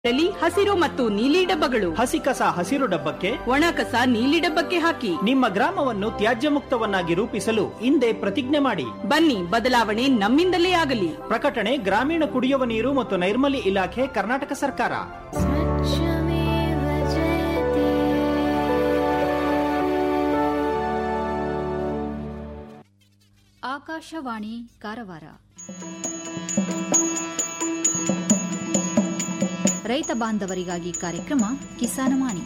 ರಲ್ಲಿ ಹಸಿರು ಮತ್ತು ನೀಲಿ ಡಬ್ಬಗಳು ಹಸಿ ಕಸ ಹಸಿರು ಡಬ್ಬಕ್ಕೆ ಒಣ ಕಸ ನೀಲಿ ಡಬ್ಬಕ್ಕೆ ಹಾಕಿ ನಿಮ್ಮ ಗ್ರಾಮವನ್ನು ತ್ಯಾಜ್ಯ ಮುಕ್ತವನ್ನಾಗಿ ರೂಪಿಸಲು ಹಿಂದೆ ಪ್ರತಿಜ್ಞೆ ಮಾಡಿ ಬನ್ನಿ ಬದಲಾವಣೆ ನಮ್ಮಿಂದಲೇ ಆಗಲಿ ಪ್ರಕಟಣೆ ಗ್ರಾಮೀಣ ಕುಡಿಯುವ ನೀರು ಮತ್ತು ನೈರ್ಮಲ್ಯ ಇಲಾಖೆ ಕರ್ನಾಟಕ ಸರ್ಕಾರ स्वच्छमेव जयते ಆಕಾಶವಾಣಿ ಕಾರವಾರ ರೈತ ಬಾಂಧವರಿಗಾಗಿ ಕಾರ್ಯಕ್ರಮ ಕಿಸಾನವಾಣಿ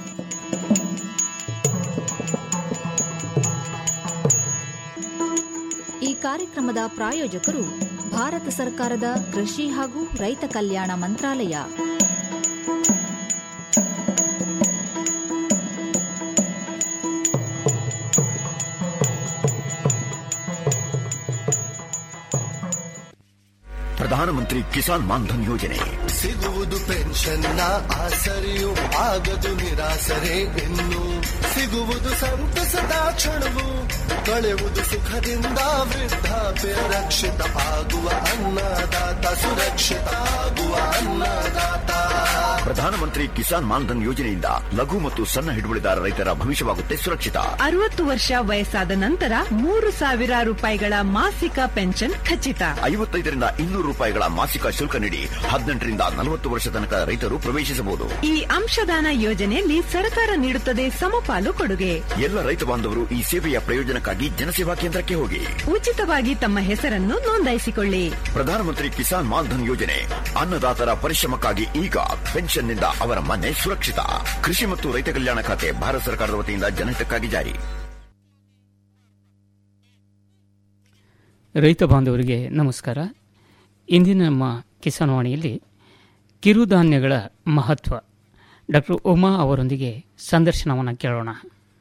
ಈ ಕಾರ್ಯಕ್ರಮದ ಪ್ರಾಯೋಜಕರು ಭಾರತ ಸರ್ಕಾರದ ಕೃಷಿ ಹಾಗೂ ರೈತ ಕಲ್ಯಾಣ ಮಂತ್ರಾಲಯ ಪ್ರಧಾನಮಂತ್ರಿ ಕಿಸಾನ್ ಮಾನ್ಧನ್ ಯೋಜನೆ ಸಿಗುವುದು ಪೆನ್ಷನ್ನ ಆಸರೆಯು ಆಗದು ನಿರಾಸರೆ ಇನ್ನು ಸಿಗುವುದು ಸಂತಸದ ಕ್ಷಣವು ಕಳೆಯುವುದು ಸುಖದಿಂದ ವೃದ್ಧಾಪ್ಯ ರಕ್ಷಿತ ಆಗುವ ಅನ್ನದಾತ ಸುರಕ್ಷಿತ ಆಗುವ ಅನ್ನದಾತ ಪ್ರಧಾನಮಂತ್ರಿ ಕಿಸಾನ್ ಮಾನ್ಧನ್ ಯೋಜನೆಯಿಂದ ಲಘು ಮತ್ತು ಸಣ್ಣ ಹಿಡುವಳಿದಾರ ರೈತರ ಭವಿಷ್ಯವಾಗುತ್ತೆ ಸುರಕ್ಷಿತ ಅರವತ್ತು ವರ್ಷ ವಯಸ್ಸಾದ ನಂತರ ಮೂರು ಸಾವಿರ ರೂಪಾಯಿಗಳ ಮಾಸಿಕ ಪೆನ್ಷನ್ ಖಚಿತ ಐವತ್ತೈದರಿಂದ ಇನ್ನೂರು ರೂಪಾಯಿಗಳ ಮಾಸಿಕ ಶುಲ್ಕ ನೀಡಿ ಹದಿನೆಂಟರಿಂದ ನಲವತ್ತು ವರ್ಷ ತನಕ ರೈತರು ಪ್ರವೇಶಿಸಬಹುದು ಈ ಅಂಶದಾನ ಯೋಜನೆಯಲ್ಲಿ ಸರ್ಕಾರ ನೀಡುತ್ತದೆ ಸಮಪಾಲು ಕೊಡುಗೆ ಎಲ್ಲ ರೈತ ಬಾಂಧವರು ಈ ಸೇವೆಯ ಪ್ರಯೋಜನಕ್ಕಾಗಿ ಜನಸೇವಾ ಕೇಂದ್ರಕ್ಕೆ ಹೋಗಿ ಉಚಿತವಾಗಿ ತಮ್ಮ ಹೆಸರನ್ನು ನೋಂದಾಯಿಸಿಕೊಳ್ಳಿ ಪ್ರಧಾನಮಂತ್ರಿ ಕಿಸಾನ್ ಮಾನ್ಧನ್ ಯೋಜನೆ ಅನ್ನದಾತರ ಪರಿಶ್ರಮಕ್ಕಾಗಿ ಈಗ ಪೆನ್ಷನ್ನಿಂದ ಅವರ ಮನೆ ಸುರಕ್ಷಿತ ಕೃಷಿ ಮತ್ತು ರೈತ ಕಲ್ಯಾಣ ಖಾತೆ ಭಾರತ ಸರ್ಕಾರದ ವತಿಯಿಂದ ಜನಹಿತಕ್ಕಾಗಿ ಜಾರಿ ರೈತ ಬಾಂಧವರಿಗೆ ನಮಸ್ಕಾರ ಇಂದಿನ ನಮ್ಮ ಕಿಸಾನ್ವಾಣಿಯಲ್ಲಿ ಕಿರುಧಾನ್ಯಗಳ ಮಹತ್ವ ಡಾಕ್ಟರ್ ಉಮಾ ಅವರೊಂದಿಗೆ ಸಂದರ್ಶನವನ್ನು ಕೇಳೋಣ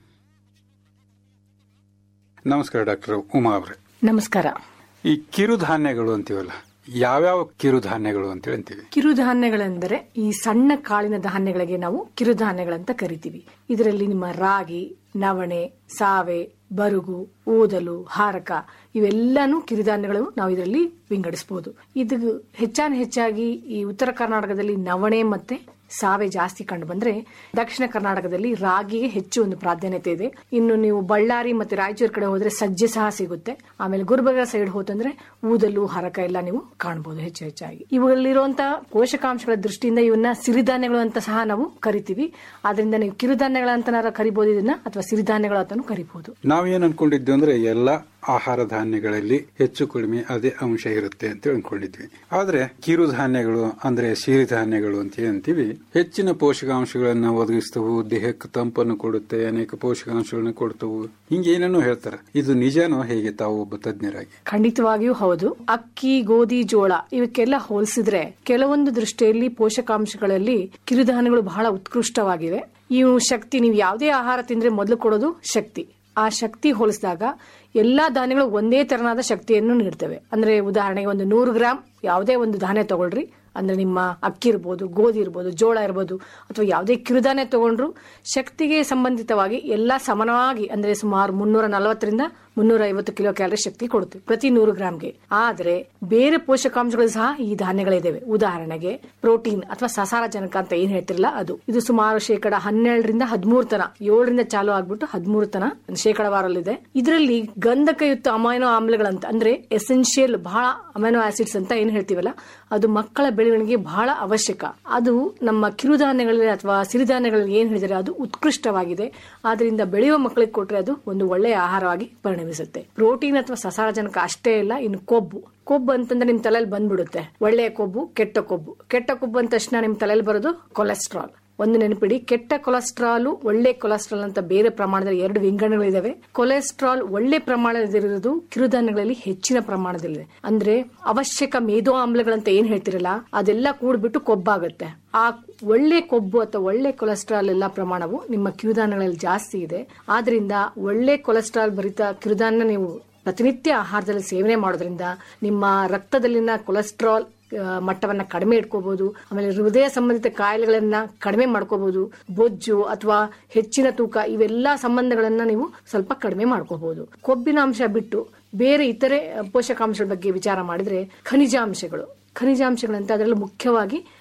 ನಮಸ್ಕಾರ ಡಾಕ್ಟರ್ ಉಮಾ ಅವರೇ ನಮಸ್ಕಾರ ಈ ಕಿರುಧಾನ್ಯಗಳು ಅಂತೀವಲ್ಲ ಯಾವ್ಯಾವ ಕಿರುಧಾನ್ಯಗಳು ಅಂತೇಳಿ ಅಂತೀವಿ ಕಿರುಧಾನ್ಯಗಳೆಂದರೆ ಈ ಸಣ್ಣ ಕಾಳಿನ ಧಾನ್ಯಗಳಿಗೆ ನಾವು ಕಿರುಧಾನ್ಯಗಳಂತ ಕರಿತೀವಿ ಇದರಲ್ಲಿ ನಿಮ್ಮ ರಾಗಿ ನವಣೆ ಸಾವೆ ಬರುಗು ಊದಲು ಹಾರಕ ಇವೆಲ್ಲಾನು ಕಿರುಧಾನ್ಯಗಳು ನಾವು ಇದರಲ್ಲಿ ವಿಂಗಡಿಸಬಹುದು ಇದು ಹೆಚ್ಚಾನ ಹೆಚ್ಚಾಗಿ ಈ ಉತ್ತರ ಕರ್ನಾಟಕದಲ್ಲಿ ನವಣೆ ಮತ್ತೆ ಸಾವೆ ಜಾಸ್ತಿ ಕಂಡು ಬಂದ್ರೆ ದಕ್ಷಿಣ ಕರ್ನಾಟಕದಲ್ಲಿ ರಾಗಿಗೆ ಹೆಚ್ಚು ಒಂದು ಪ್ರಾಧಾನ್ಯತೆ ಇದೆ ಇನ್ನು ನೀವು ಬಳ್ಳಾರಿ ಮತ್ತೆ ರಾಯಚೂರು ಕಡೆ ಹೋದ್ರೆ ಸಜ್ಜೆ ಸಹ ಸಿಗುತ್ತೆ ಆಮೇಲೆ ಗುಲ್ಬರ್ಗ ಸೈಡ್ ಹೋತಂದ್ರೆ ಊದಲು ಹರಕ ಎಲ್ಲ ನೀವು ಕಾಣಬಹುದು ಹೆಚ್ಚು ಹೆಚ್ಚಾಗಿ ಇವುಗಳಲ್ಲಿರುವಂತಹ ಪೋಷಕಾಂಶಗಳ ದೃಷ್ಟಿಯಿಂದ ಇವನ್ನ ಸಿರಿಧಾನ್ಯಗಳು ಅಂತ ಸಹ ನಾವು ಕರಿತೀವಿ ಆದ್ರಿಂದ ನೀವು ಕಿರುಧಾನ್ಯಗಳಂತ ಕರಿಬಹುದು ಇದನ್ನ ಅಥವಾ ಸಿರಿಧಾನ್ಯಗಳು ಅಂತಾನು ಕರಿಬಹುದು ನಾವೇನ್ ಅನ್ಕೊಂಡಿದ್ವಿ ಅಂದ್ರೆ ಎಲ್ಲ ಆಹಾರ ಧಾನ್ಯಗಳಲ್ಲಿ ಹೆಚ್ಚು ಕಡಿಮೆ ಅದೇ ಅಂಶ ಇರುತ್ತೆ ಅಂತ ಅನ್ಕೊಂಡಿದ್ವಿ ಆದ್ರೆ ಕಿರುಧಾನ್ಯಗಳು ಅಂದ್ರೆ ಸಿರಿಧಾನ್ಯಗಳು ಅಂತ ಅಂತೀವಿ ಹೆಚ್ಚಿನ ಪೋಷಕಾಂಶಗಳನ್ನ ಒದಗಿಸ್ತವು ದೇಹಕ್ಕೆ ತಂಪನ್ನು ಕೊಡುತ್ತೆ ಅನೇಕ ಪೋಷಕಾಂಶಗಳನ್ನ ಕೊಡ್ತವು ಹಿಂಗೇನೇನೋ ಹೇಳ್ತಾರೆ ಇದು ನಿಜಾನೋ ಹೇಗೆ ತಾವು ಒಬ್ಬ ತಜ್ಞರಾಗಿ ಖಂಡಿತವಾಗಿಯೂ ಹೌದು ಅಕ್ಕಿ ಗೋಧಿ ಜೋಳ ಇವಕ್ಕೆಲ್ಲ ಹೋಲಿಸಿದ್ರೆ ಕೆಲವೊಂದು ದೃಷ್ಟಿಯಲ್ಲಿ ಪೋಷಕಾಂಶಗಳಲ್ಲಿ ಕಿರುಧಾನ್ಯಗಳು ಬಹಳ ಉತ್ಕೃಷ್ಟವಾಗಿವೆ ಇವು ಶಕ್ತಿ ನೀವು ಯಾವುದೇ ಆಹಾರ ತಿಂದ್ರೆ ಮೊದಲು ಕೊಡೋದು ಶಕ್ತಿ ಆ ಶಕ್ತಿ ಹೋಲಿಸಿದಾಗ ಎಲ್ಲಾ ಧಾನ್ಯಗಳು ಒಂದೇ ತೆರನಾದ ಶಕ್ತಿಯನ್ನು ನೀಡ್ತವೆ ಅಂದ್ರೆ ಉದಾಹರಣೆಗೆ ಒಂದು ನೂರು ಗ್ರಾಂ ಯಾವುದೇ ಒಂದು ಧಾನ್ಯ ತಗೊಳ್ರಿ ಅಂದ್ರೆ ನಿಮ್ಮ ಅಕ್ಕಿ ಇರ್ಬೋದು ಗೋಧಿ ಇರ್ಬೋದು ಜೋಳ ಇರ್ಬೋದು ಅಥವಾ ಯಾವುದೇ ಕಿರುಧಾನ್ಯ ತಗೊಂಡ್ರು ಶಕ್ತಿಗೆ ಸಂಬಂಧಿತವಾಗಿ ಎಲ್ಲಾ ಸಮಾನವಾಗಿ ಅಂದ್ರೆ ಸುಮಾರು ಮುನ್ನೂರ ನಲವತ್ತರಿಂದ ಮುನ್ನೂರ ಐವತ್ತು ಕಿಲೋ ಕ್ಯಾಲರಿ ಶಕ್ತಿ ಕೊಡುತ್ತೆ ಪ್ರತಿ ನೂರು ಗ್ರಾಂಗೆ ಆದ್ರೆ ಬೇರೆ ಪೋಷಕಾಂಶಗಳು ಸಹ ಈ ಧಾನ್ಯಗಳಿದಾವೆ ಉದಾಹರಣೆಗೆ ಪ್ರೋಟೀನ್ ಅಥವಾ ಸಸಾರಜನಕ ಅಂತ ಏನ್ ಹೇಳ್ತಿರಲ್ಲ ಅದು ಇದು ಸುಮಾರು ಶೇಕಡ ಹನ್ನೆರಡರಿಂದ ಹದಿಮೂರು ತನ ಏಳರಿಂದ ಚಾಲು ಆಗ್ಬಿಟ್ಟು ಹದಿಮೂರು ತನ ಶೇಕಡವಾರಲ್ಲಿದೆ ಇದರಲ್ಲಿ ಗಂಧಕಯುಕ್ತ ಅಮೈನೋ ಆಮ್ಲಗಳಂತ ಅಂದ್ರೆ ಎಸೆನ್ಷಿಯಲ್ ಬಹಳ ಅಮೈನೋ ಆಸಿಡ್ಸ್ ಅಂತ ಏನ್ ಹೇಳ್ತೀವಲ್ಲ ಅದು ಮಕ್ಕಳ ಬೆಳವಣಿಗೆ ಬಹಳ ಅವಶ್ಯಕ ಅದು ನಮ್ಮ ಕಿರುಧಾನ್ಯಗಳಲ್ಲಿ ಅಥವಾ ಸಿರಿಧಾನ್ಯಗಳಲ್ಲಿ ಏನ್ ಹೇಳಿದರೆ ಅದು ಉತ್ಕೃಷ್ಟವಾಗಿದೆ ಆದ್ರಿಂದ ಬೆಳೆಯುವ ಮಕ್ಕಳಿಗೆ ಕೊಟ್ರೆ ಅದು ಒಂದು ಒಳ್ಳೆಯ ಆಹಾರವಾಗಿ ಪರಿಣಮಿಸುತ್ತೆ ಪ್ರೋಟೀನ್ ಅಥವಾ ಸಸಾರಜನಕ ಅಷ್ಟೇ ಇಲ್ಲ ಇನ್ನು ಕೊಬ್ಬು ಕೊಬ್ಬು ಅಂತಂದ್ರೆ ನಿಮ್ ತಲೆಯಲ್ಲಿ ಬಂದ್ಬಿಡುತ್ತೆ ಒಳ್ಳೆಯ ಕೊಬ್ಬು ಕೆಟ್ಟ ಕೊಬ್ಬು ಕೆಟ್ಟ ಕೊಬ್ಬು ಅಂದ ತಕ್ಷಣ ನಿಮ್ ತಲೆಯಲ್ಲಿ ಬರೋದು ಕೊಲೆಸ್ಟ್ರಾಲ್ ಒಂದು ನೆನಪಿಡಿ ಕೆಟ್ಟ ಕೊಲೆಸ್ಟ್ರಾಲ್ ಒಳ್ಳೆ ಕೊಲೆಸ್ಟ್ರಾಲ್ ಅಂತ ಬೇರೆ ಪ್ರಮಾಣದಲ್ಲಿ ಎರಡು ವಿಂಗಡಣೆಗಳಿದಾವೆ ಕೊಲೆಸ್ಟ್ರಾಲ್ ಒಳ್ಳೆ ಪ್ರಮಾಣದಲ್ಲಿರೋದು ಕಿರುಧಾನ್ಯಗಳಲ್ಲಿ ಹೆಚ್ಚಿನ ಪ್ರಮಾಣದಲ್ಲಿದೆ ಅಂದ್ರೆ ಅವಶ್ಯಕ ಮೇಧೋ ಆಮ್ಲಗಳಂತ ಏನ್ ಹೇಳ್ತಿರಲ್ಲ ಅದೆಲ್ಲ ಕೂಡ್ಬಿಟ್ಟು ಕೊಬ್ಬಾಗುತ್ತೆ ಆ ಒಳ್ಳೆ ಕೊಬ್ಬು ಅಥವಾ ಒಳ್ಳೆ ಕೊಲೆಸ್ಟ್ರಾಲ್ ಎಲ್ಲ ಪ್ರಮಾಣವು ನಿಮ್ಮ ಕಿರುಧಾನ್ಯಗಳಲ್ಲಿ ಜಾಸ್ತಿ ಇದೆ ಆದ್ರಿಂದ ಒಳ್ಳೆ ಕೊಲೆಸ್ಟ್ರಾಲ್ ಭರಿತ ಕಿರುಧಾನ್ಯ ನೀವು ಪ್ರತಿನಿತ್ಯ ಆಹಾರದಲ್ಲಿ ಸೇವನೆ ಮಾಡೋದ್ರಿಂದ ನಿಮ್ಮ ರಕ್ತದಲ್ಲಿನ ಕೊಲೆಸ್ಟ್ರಾಲ್ ಆ, ಮಟ್ಟವನ್ನ ಕಡಿಮೆ ಇಟ್ಕೋಬಹುದು ಆಮೇಲೆ ಹೃದಯ ಸಂಬಂಧಿತ ಕಾಯಿಲೆಗಳನ್ನ ಕಡಿಮೆ ಮಾಡ್ಕೋಬಹುದು ಬೊಜ್ಜು ಅಥವಾ ಹೆಚ್ಚಿನ ತೂಕ ಇವೆಲ್ಲಾ ಸಂಬಂಧಗಳನ್ನ ನೀವು ಸ್ವಲ್ಪ ಕಡಿಮೆ ಮಾಡ್ಕೋಬಹುದು ಕೊಬ್ಬಿನ ಅಂಶ ಬಿಟ್ಟು ಬೇರೆ ಇತರೆ ಪೋಷಕಾಂಶಗಳ ಬಗ್ಗೆ ವಿಚಾರ ಮಾಡಿದ್ರೆ ಖನಿಜಾಂಶಗಳು ಖನಿಜಾಂಶಗಳಂತ ಅದರಲ್ಲಿ ಮುಖ್ಯವಾಗಿ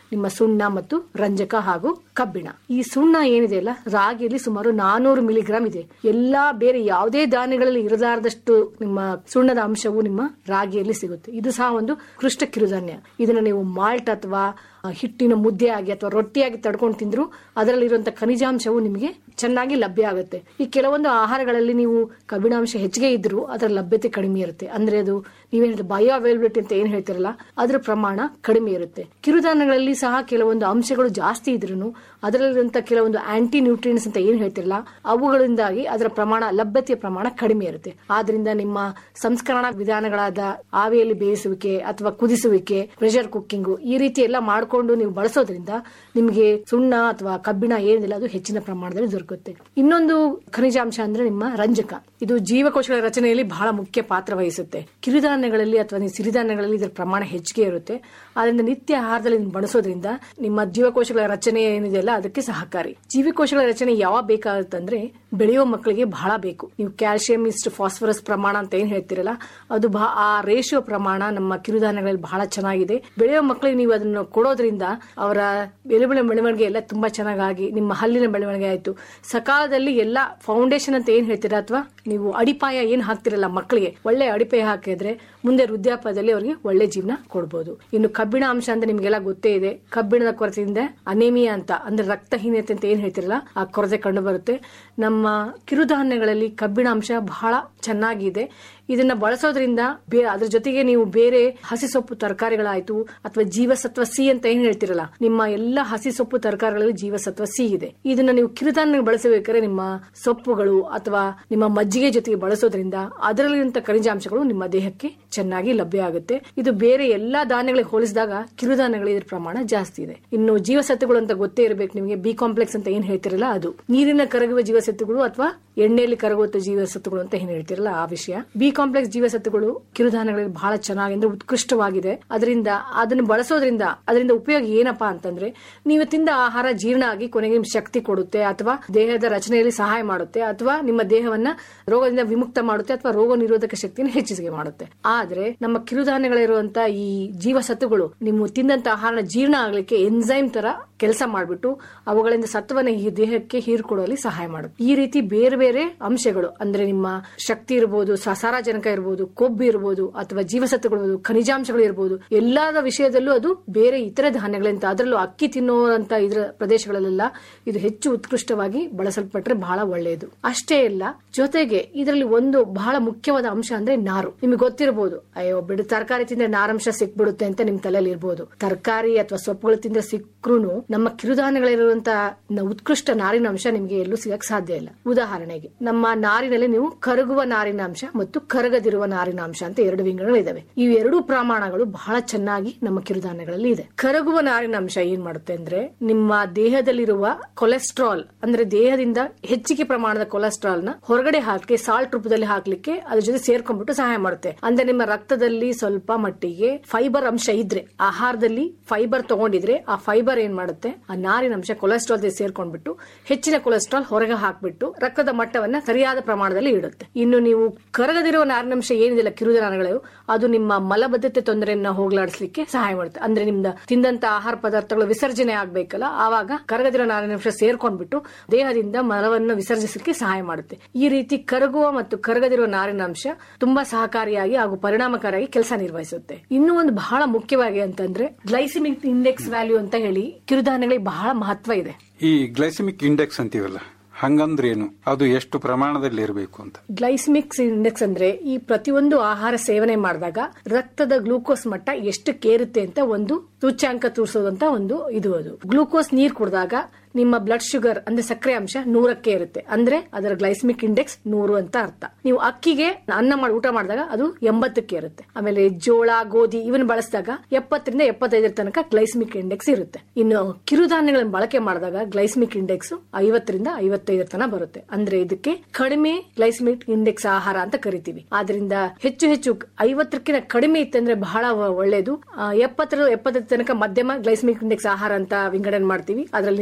ನಿಮ್ಮ ಸುಣ್ಣ ಮತ್ತು ರಂಜಕ ಹಾಗೂ ಕಬ್ಬಿಣ ಈ ಸುಣ್ಣ ಏನಿದೆ ಅಲ್ಲ ರಾಗಿಯಲ್ಲಿ ಸುಮಾರು ನಾನೂರು ಮಿಲಿಗ್ರಾಮ್ ಇದೆ ಎಲ್ಲಾ ಬೇರೆ ಯಾವುದೇ ಧಾನ್ಯಗಳಲ್ಲಿ ಇರಲಾರದಷ್ಟು ನಿಮ್ಮ ಸುಣ್ಣದ ಅಂಶವು ನಿಮ್ಮ ರಾಗಿಯಲ್ಲಿ ಸಿಗುತ್ತೆ ಇದು ಸಹ ಒಂದು ಕೃಷ್ಟ ಕಿರುಧಾನ್ಯ ಇದನ್ನ ನೀವು ಮಾಲ್ಟ್ ಅಥವಾ ಆ, ಹಿಟ್ಟಿನ ಮುದ್ದೆ ಆಗಿ ಅಥವಾ ರೊಟ್ಟಿಯಾಗಿ ತಡ್ಕೊಂಡು ತಿಂದ್ರು ಅದರಲ್ಲಿರುವಂತಹ ಖನಿಜಾಂಶವು ನಿಮಗೆ ಚೆನ್ನಾಗಿ ಲಭ್ಯ ಆಗುತ್ತೆ ಈ ಕೆಲವೊಂದು ಆಹಾರಗಳಲ್ಲಿ ನೀವು ಕಬ್ಬಿಣಾಂಶ ಹೆಚ್ಚಿಗೆ ಇದ್ರೂ ಅದರ ಲಭ್ಯತೆ ಕಡಿಮೆ ಇರುತ್ತೆ ಅಂದ್ರೆ ಅದು ನೀವೇನ್ ಬಯೋ ಅವೈಲಬಿಲಿಟಿ ಅಂತ ಏನ್ ಹೇಳ್ತಿರಲ್ಲ ಅದರ ಪ್ರಮಾಣ ಕಡಿಮೆ ಇರುತ್ತೆ ಕಿರುಧಾನ್ಯಗಳಲ್ಲಿ ಸಹ ಕೆಲವೊಂದು ಅಂಶಗಳು ಜಾಸ್ತಿ ಇದ್ರೂ ಅದರಲ್ಲಿರುವಂತಹ ಕೆಲವೊಂದು ಆಂಟಿ ನ್ಯೂಟ್ರಿಯನ್ಸ್ ಅಂತ ಏನ್ ಹೇಳ್ತಿರಲ್ಲ ಅವುಗಳಿಂದಾಗಿ ಅದರ ಪ್ರಮಾಣ ಲಭ್ಯತೆಯ ಪ್ರಮಾಣ ಕಡಿಮೆ ಇರುತ್ತೆ ಆದ್ರಿಂದ ನಿಮ್ಮ ಸಂಸ್ಕರಣಾ ವಿಧಾನಗಳಾದ ಆವಿಯಲ್ಲಿ ಬೇಯಿಸುವಿಕೆ ಅಥವಾ ಕುದಿಸುವಿಕೆ ಪ್ರೆಷರ್ ಕುಕ್ಕಿಂಗ್ ಈ ರೀತಿ ಎಲ್ಲ ಮಾಡಿಕೊಂಡು ನೀವು ಬಳಸೋದ್ರಿಂದ ನಿಮಗೆ ಸುಣ್ಣ ಅಥವಾ ಕಬ್ಬಿಣ ಏನಿಲ್ಲ ಅದು ಹೆಚ್ಚಿನ ಪ್ರಮಾಣದಲ್ಲಿ ದೊರಕುತ್ತೆ ಇನ್ನೊಂದು ಖನಿಜಾಂಶ ಅಂದ್ರೆ ನಿಮ್ಮ ರಂಜಕ ಇದು ಜೀವಕೋಶಗಳ ರಚನೆಯಲ್ಲಿ ಬಹಳ ಮುಖ್ಯ ಪಾತ್ರ ವಹಿಸುತ್ತೆ ಕಿರುಧಾನ್ಯಗಳಲ್ಲಿ ಅಥವಾ ನೀವು ಸಿರಿಧಾನ್ಯಗಳಲ್ಲಿ ಇದರ ಪ್ರಮಾಣ ಹೆಚ್ಚಿಗೆ ಇರುತ್ತೆ ಆದ್ರಿಂದ ನಿತ್ಯ ಆಹಾರದಲ್ಲಿ ಇದನ್ನ ಬಳಸೋದ್ರಿಂದ ನಿಮ್ಮ ಜೀವಕೋಶಗಳ ರಚನೆ ಏನಿದೆಯಲ್ಲ ಅದಕ್ಕೆ ಸಹಕಾರಿ ಜೀವಕೋಶಗಳ ರಚನೆ ಯಾವಾಗ ಬೇಕಾಗುತ್ತಂದ್ರೆ ಬೆಳೆಯುವ ಮಕ್ಕಳಿಗೆ ಬಹಳ ಬೇಕು ನೀವು ಕ್ಯಾಲ್ಸಿಯಂ ಇಷ್ಟು ಫಾಸ್ಫರಸ್ ಪ್ರಮಾಣ ಅಂತ ಏನ್ ಹೇಳ್ತಿರಲ್ಲ ಅದು ಬಹ- ಆ ರೇಷಿಯೋ ಪ್ರಮಾಣ ನಮ್ಮ ಕಿರುಧಾನ್ಯಗಳಲ್ಲಿ ಬಹಳ ಚೆನ್ನಾಗಿದೆ ಬೆಳೆಯುವ ಮಕ್ಕಳಿಗೆ ನೀವು ಅದನ್ನು ಕೊಡೋದ್ರಿಂದ ಅವರ ಎಲುಬಿನ ಬೆಳವಣಿಗೆ ಎಲ್ಲ ತುಂಬಾ ಚೆನ್ನಾಗಿ ನಿಮ್ಮ ಹಲ್ಲಿನ ಬೆಳವಣಿಗೆ ಆಯ್ತು ಸಕಾಲದಲ್ಲಿ ಎಲ್ಲ ಫೌಂಡೇಶನ್ ಅಂತ ಏನ್ ಹೇಳ್ತೀರಾ ಅಥವಾ ನೀವು ಅಡಿಪಾಯ ಏನ್ ಹಾಕ್ತಿರಲ್ಲ ಮಕ್ಕಳಿಗೆ ಒಳ್ಳೆ ಅಡಿಪಾಯ ಹಾಕಿದ್ರೆ ಮುಂದೆ ವೃದ್ಧಾಪದಲ್ಲಿ ಅವರಿಗೆ ಒಳ್ಳೆ ಜೀವನ ಕೊಡ್ಬೋದು ಇನ್ನು ಕಬ್ಬಿಣ ಅಂಶ ಅಂತ ನಿಮ್ಗೆಲ್ಲ ಗೊತ್ತೇ ಇದೆ ಕಬ್ಬಿಣದ ಕೊರತೆಯಿಂದ ಅನೇಮಿಯಾ ಅಂತ ಅಂದ್ರೆ ರಕ್ತಹೀನತೆ ಅಂತ ಏನ್ ಹೇಳ್ತಿರಲ್ಲ ಆ ಕೊರತೆ ಕಂಡು ಬರುತ್ತೆ ನಮ್ಮ ಕಿರುಧಾನ್ಯಗಳಲ್ಲಿ ಕಬ್ಬಿಣ ಅಂಶ ಬಹಳ ಚೆನ್ನಾಗಿದೆ ಇದನ್ನ ಬಳಸೋದ್ರಿಂದ ಬೇ- ಅದ್ರ ಜೊತೆಗೆ ನೀವು ಬೇರೆ ಹಸಿ ಸೊಪ್ಪು ತರಕಾರಿಗಳಾಯ್ತು ಅಥವಾ ಜೀವಸತ್ವ ಸಿ ಅಂತ ಏನ್ ಹೇಳ್ತಿರಲ್ಲ ನಿಮ್ಮ ಎಲ್ಲ ಹಸಿ ಸೊಪ್ಪು ತರಕಾರಿಗಳಲ್ಲಿ ಜೀವಸತ್ವ ಸಿ ಇದೆ ಇದನ್ನ ನೀವು ಕಿರುಧಾನ್ಯ ಬಳಸಬೇಕಾದ್ರೆ ನಿಮ್ಮ ಸೊಪ್ಪುಗಳು ಅಥವಾ ನಿಮ್ಮ ಮಜ್ಜಿಗೆ ಜೊತೆಗೆ ಬಳಸೋದ್ರಿಂದ ಅದರಲ್ಲಿರುವಂತಹ ಖನಿಜಾಂಶಗಳು ನಿಮ್ಮ ದೇಹಕ್ಕೆ ಚೆನ್ನಾಗಿ ಲಭ್ಯ ಆಗುತ್ತೆ ಇದು ಬೇರೆ ಎಲ್ಲಾ ಧಾನ್ಯಗಳಿಗೆ ಹೋಲಿಸಿದಾಗ ಕಿರುಧಾನ್ಯಗಳ ಇದ್ರ ಪ್ರಮಾಣ ಜಾಸ್ತಿ ಇದೆ ಇನ್ನು ಜೀವಸತ್ವಗಳು ಅಂತ ಗೊತ್ತೇ ಇರಬೇಕು ನಿಮಗೆ ಬಿ ಕಾಂಪ್ಲೆಕ್ಸ್ ಅಂತ ಏನ್ ಹೇಳ್ತಿರಲ್ಲ ಅದು ನೀರಿನ ಕರಗುವ ಜೀವಸತ್ವಗಳು ಅಥವಾ ಎಣ್ಣೆಯಲ್ಲಿ ಕರಗುವ ಜೀವಸತ್ವಗಳು ಅಂತ ಏನ್ ಹೇಳ್ತಿರಲ್ಲ ಆ ವಿಷಯ ಬಿ ಕಾಂಪ್ಲೆಕ್ಸ್ ಜೀವಸತ್ವಗಳು ಕಿರುಧಾನ್ಯಗಳಲ್ಲಿ ಬಹಳ ಚೆನ್ನಾಗಿ ಅಂದ್ರೆ ಉತ್ಕೃಷ್ಟವಾಗಿದೆ ಅದರಿಂದ ಅದನ್ನು ಬಳಸೋದ್ರಿಂದ ಅದರಿಂದ ಉಪಯೋಗ ಏನಪ್ಪಾ ಅಂತಂದ್ರೆ ನೀವು ತಿಂದ ಆಹಾರ ಜೀರ್ಣ ಆಗಿ ಕೊನೆಗೆ ನಿಮ್ಗೆ ಶಕ್ತಿ ಕೊಡುತ್ತೆ ಅಥವಾ ದೇಹದ ರಚನೆಯಲ್ಲಿ ಸಹಾಯ ಮಾಡುತ್ತೆ ಅಥವಾ ನಿಮ್ಮ ದೇಹವನ್ನ ರೋಗದಿಂದ ವಿಮುಕ್ತ ಮಾಡುತ್ತೆ ಅಥವಾ ರೋಗ ನಿರೋಧಕ ಶಕ್ತಿಯನ್ನು ಹೆಚ್ಚಿಗೆ ಮಾಡುತ್ತೆ ಆದ್ರೆ ನಮ್ಮ ಕಿರುಧಾನ್ಯಗಳಿರುವಂತ ಈ ಜೀವಸತ್ವಗಳು ನೀವು ತಿಂದಂತ ಆಹಾರನ ಜೀರ್ಣ ಆಗ್ಲಿಕ್ಕೆ ಎನ್ಸೈಮ್ ತರ ಕೆಲಸ ಮಾಡ್ಬಿಟ್ಟು ಅವುಗಳಿಂದ ಸತ್ವನ ಈ ದೇಹಕ್ಕೆ ಹೀರ್ಕೊಡುವಲ್ಲಿ ಸಹಾಯ ಮಾಡುತ್ತೆ ಈ ರೀತಿ ಬೇರೆ ಬೇರೆ ಅಂಶಗಳು ಅಂದ್ರೆ ನಿಮ್ಮ ಶಕ್ತಿ ಇರಬಹುದು ಸಾರಜನಕ ಇರಬಹುದು ಕೊಬ್ಬು ಇರಬಹುದು ಅಥವಾ ಜೀವಸತ್ವಗಳು ಇರ್ಬೋದು, ಖನಿಜಾಂಶಗಳು ಇರಬಹುದು ಎಲ್ಲಾದ ವಿಷಯದಲ್ಲೂ ಅದು ಬೇರೆ ಇತರೆ ಧಾನ್ಯಗಳಿಂದ ಅದರಲ್ಲೂ ಅಕ್ಕಿ ತಿನ್ನುವಂತ ಇದರ ಪ್ರದೇಶಗಳಲ್ಲೆಲ್ಲ ಇದು ಹೆಚ್ಚು ಉತ್ಕೃಷ್ಟವಾಗಿ ಬಳಸಲ್ಪಟ್ರೆ ಬಹಳ ಒಳ್ಳೆಯದು ಅಷ್ಟೇ ಅಲ್ಲ ಜೊತೆಗೆ ಇದರಲ್ಲಿ ಒಂದು ಬಹಳ ಮುಖ್ಯವಾದ ಅಂಶ ಅಂದ್ರೆ ನಾರು ನಿಮಗೆ ಗೊತ್ತಿರಬಹುದು ಅಯ್ಯೋ ಬಿಡು ತರಕಾರಿ ತಿಂದ್ರೆ ನಾರಂಶ ಸಿಕ್ಬಿಡುತ್ತೆ ಅಂತ ನಿಮ್ ತಲೆಯಲ್ಲಿ ಇರ್ಬೋದು ತರಕಾರಿ ಅಥವಾ ಸೊಪ್ಪುಗಳು ತಿಂದ್ರೆ ಸಿಕ್ಕ್ರೂ ನಮ್ಮ ಕಿರುಧಾನ್ಯಗಳಿರುವಂತಹ ನ- ಉತ್ಕೃಷ್ಟ ನಾರಿನ ಅಂಶ ನಿಮ್ಗೆ ಎಲ್ಲೂ ಸಿಗಕ್ ಸಾಧ್ಯ ಇಲ್ಲ ಉದಾಹರಣೆಗೆ ನಮ್ಮ ನಾರಿನಲ್ಲಿ ನೀವು ಕರಗುವ ನಾರಿನ ಅಂಶ ಮತ್ತು ಕರಗದಿರುವ ನಾರಿನ ಅಂಶ ಅಂತ ಎರಡು ವಿಂಗಡಗಳಿದಾವೆ ಈ ಎರಡೂ ಪ್ರಮಾಣಗಳು ಬಹಳ ಚೆನ್ನಾಗಿ ನಮ್ಮ ಕಿರುಧಾನ್ಯಗಳಲ್ಲಿ ಇದೆ ಕರಗುವ ನಾರಿನ ಅಂಶ ಏನ್ ಮಾಡುತ್ತೆ ಅಂದ್ರೆ ನಿಮ್ಮ ದೇಹದಲ್ಲಿರುವ ಕೊಲೆಸ್ಟ್ರಾಲ್ ಅಂದ್ರೆ ದೇಹದಿಂದ ಹೆಚ್ಚಿಗೆ ಪ್ರಮಾಣದ ಕೊಲೆಸ್ಟ್ರಾಲ್ ನ ಹೊರಗಡೆ ಹಾಕಿ ಸಾಲ್ಟ್ ರೂಪದಲ್ಲಿ ಹಾಕ್ಲಿಕ್ಕೆ ಅದ್ರ ಜೊತೆ ಸೇರ್ಕೊಂಡ್ಬಿಟ್ಟು ಸಹಾಯ ಮಾಡುತ್ತೆ ಅಂದ್ರೆ ನಿಮ್ಮ ರಕ್ತದಲ್ಲಿ ಸ್ವಲ್ಪ ಮಟ್ಟಿಗೆ ಫೈಬರ್ ಅಂಶ ಇದ್ರೆ ಆಹಾರದಲ್ಲಿ ಫೈಬರ್ ತಗೊಂಡಿದ್ರೆ ಆ ಫೈಬರ್ ಏನ್ ಮಾಡುತ್ತೆ ಆ ನಾರಿನ ಅಂಶ ಕೊಲೆಸ್ಟ್ರಾಲ್ ಜೊತೆ ಸೇರ್ಕೊಂಡ್ಬಿಟ್ಟು ಹೆಚ್ಚಿನ ಕೊಲೆಸ್ಟ್ರಾಲ್ ಹೊರಗೆ ಹಾಕ್ಬಿಟ್ಟು ರಕ್ತದ ಮಟ್ಟವನ್ನ ಸರಿಯಾದ ಪ್ರಮಾಣದಲ್ಲಿ ಇಡುತ್ತೆ ಇನ್ನು ನೀವು ಕರಗದಿರುವ ನಾರಿನಂಶ ಏನಿದೆಲ್ಲ ಕಿರುಧಾನ್ಯಗಳು ಅದು ನಿಮ್ಮ ಮಲಬದ್ಧತೆ ತೊಂದರೆಯನ್ನ ಹೋಗ್ಲಾಡಿಸ್ಲಿಕ್ಕೆ ಸಹಾಯ ಮಾಡುತ್ತೆ ಅಂದ್ರೆ ನಿಮ್ದ ತಿಂದಂತ ಆಹಾರ ಪದಾರ್ಥಗಳು ವಿಸರ್ಜನೆ ಆಗ್ಬೇಕಲ್ಲ ಆವಾಗ ಕರಗದಿರೋ ನಾರಿನಂಶ ಸೇರ್ಕೊಂಡ್ಬಿಟ್ಟು ದೇಹದಿಂದ ಮಲವನ್ನು ವಿಸರ್ಜಿಸಲಿಕ್ಕೆ ಸಹಾಯ ಮಾಡುತ್ತೆ ಈ ರೀತಿ ಕರಗುವ ಮತ್ತು ಕರಗದಿರುವ ನಾರಿನಾಂಶ ತುಂಬಾ ಸಹಕಾರಿಯಾಗಿ ಹಾಗೂ ಪರಿಣಾಮಕಾರಿಯಾಗಿ ಕೆಲಸ ನಿರ್ವಹಿಸುತ್ತೆ ಇನ್ನು ಒಂದು ಬಹಳ ಮುಖ್ಯವಾಗಿ ಅಂತಂದ್ರೆ ಗ್ಲೈಸಿಮಿಕ್ ಇಂಡೆಕ್ಸ್ ವ್ಯಾಲ್ಯೂ ಅಂತ ಹೇಳಿ ಕಿರುಧಾನ್ಯಗಳಿಗೆ ಬಹಳ ಮಹತ್ವ ಇದೆ ಈ ಗ್ಲೈಸಮಿಕ್ ಇಂಡೆಕ್ಸ್ ಅಂತೀವಲ್ಲ ಹಂಗಂದ್ರೇನು ಅದು ಎಷ್ಟು ಪ್ರಮಾಣದಲ್ಲಿ ಇರಬೇಕು ಅಂತ ಗ್ಲೈಸಿಮಿಕ್ಸ್ ಇಂಡೆಕ್ಸ್ ಅಂದ್ರೆ ಈ ಪ್ರತಿಯೊಂದು ಆಹಾರ ಸೇವನೆ ಮಾಡಿದಾಗ ರಕ್ತದ ಗ್ಲೂಕೋಸ್ ಮಟ್ಟ ಎಷ್ಟಕ್ಕೇರುತ್ತೆ ಅಂತ ಒಂದು ಸೂಚ್ಯಾಂಕ ತೋರಿಸೋದಂತ ಒಂದು ಇದು ಅದು ಗ್ಲೂಕೋಸ್ ನೀರ್ ಕುಡಿದಾಗ ನಿಮ್ಮ ಬ್ಲಡ್ ಶುಗರ್ ಅಂದ್ರೆ ಸಕ್ಕರೆ ಅಂಶ ನೂರಕ್ಕೆ ಇರುತ್ತೆ ಅಂದ್ರೆ ಅದರ ಗ್ಲೈಸಮಿಕ್ ಇಂಡೆಕ್ಸ್ ನೂರು ಅಂತ ಅರ್ಥ ನೀವು ಅಕ್ಕಿಗೆ ಅನ್ನ ಮಾಡಿ ಊಟ ಮಾಡಿದಾಗ ಅದು ಎಂಬತ್ತಕ್ಕೆ ಇರುತ್ತೆ ಆಮೇಲೆ ಜೋಳ ಗೋಧಿ ಇವನ್ ಬಳಸಿದಾಗ ಎಪ್ಪತ್ತರಿಂದ ಎಪ್ಪತ್ತೈದರ ತನಕ ಗ್ಲೈಸಮಿಕ್ ಇಂಡೆಕ್ಸ್ ಇರುತ್ತೆ ಇನ್ನು ಕಿರುಧಾನ್ಯಗಳನ್ನು ಬಳಕೆ ಮಾಡಿದಾಗ ಗ್ಲೈಸಮಿಕ್ ಇಂಡೆಕ್ಸ್ ಐವತ್ತರಿಂದ ಐವತ್ತೈದರ ತನಕ ಬರುತ್ತೆ ಅಂದ್ರೆ ಇದಕ್ಕೆ ಕಡಿಮೆ ಗ್ಲೈಸಮಿಕ್ ಇಂಡೆಕ್ಸ್ ಆಹಾರ ಅಂತ ಕರಿತೀವಿ ಆದ್ರಿಂದ ಹೆಚ್ಚು ಹೆಚ್ಚು ಐವತ್ತಕ್ಕಿಂತ ಕಡಿಮೆ ಇತ್ತಂದ್ರೆ ಬಹಳ ಒ- ಒಳ್ಳೇದು ಆ, ಎಪ್ಪತ್ತರ ಎಪ್ಪತ್ತೈದು ತನಕ ಮಧ್ಯಮ ಗ್ಲೈಸಮಿಕ್ ಇಂಡೆಕ್ಸ್ ಆಹಾರ ಅಂತ ವಿಂಗಡಣೆ ಮಾಡ್ತೀವಿ ಅದ್ರಲ್ಲಿ ನೀವು ಗೋಧಿ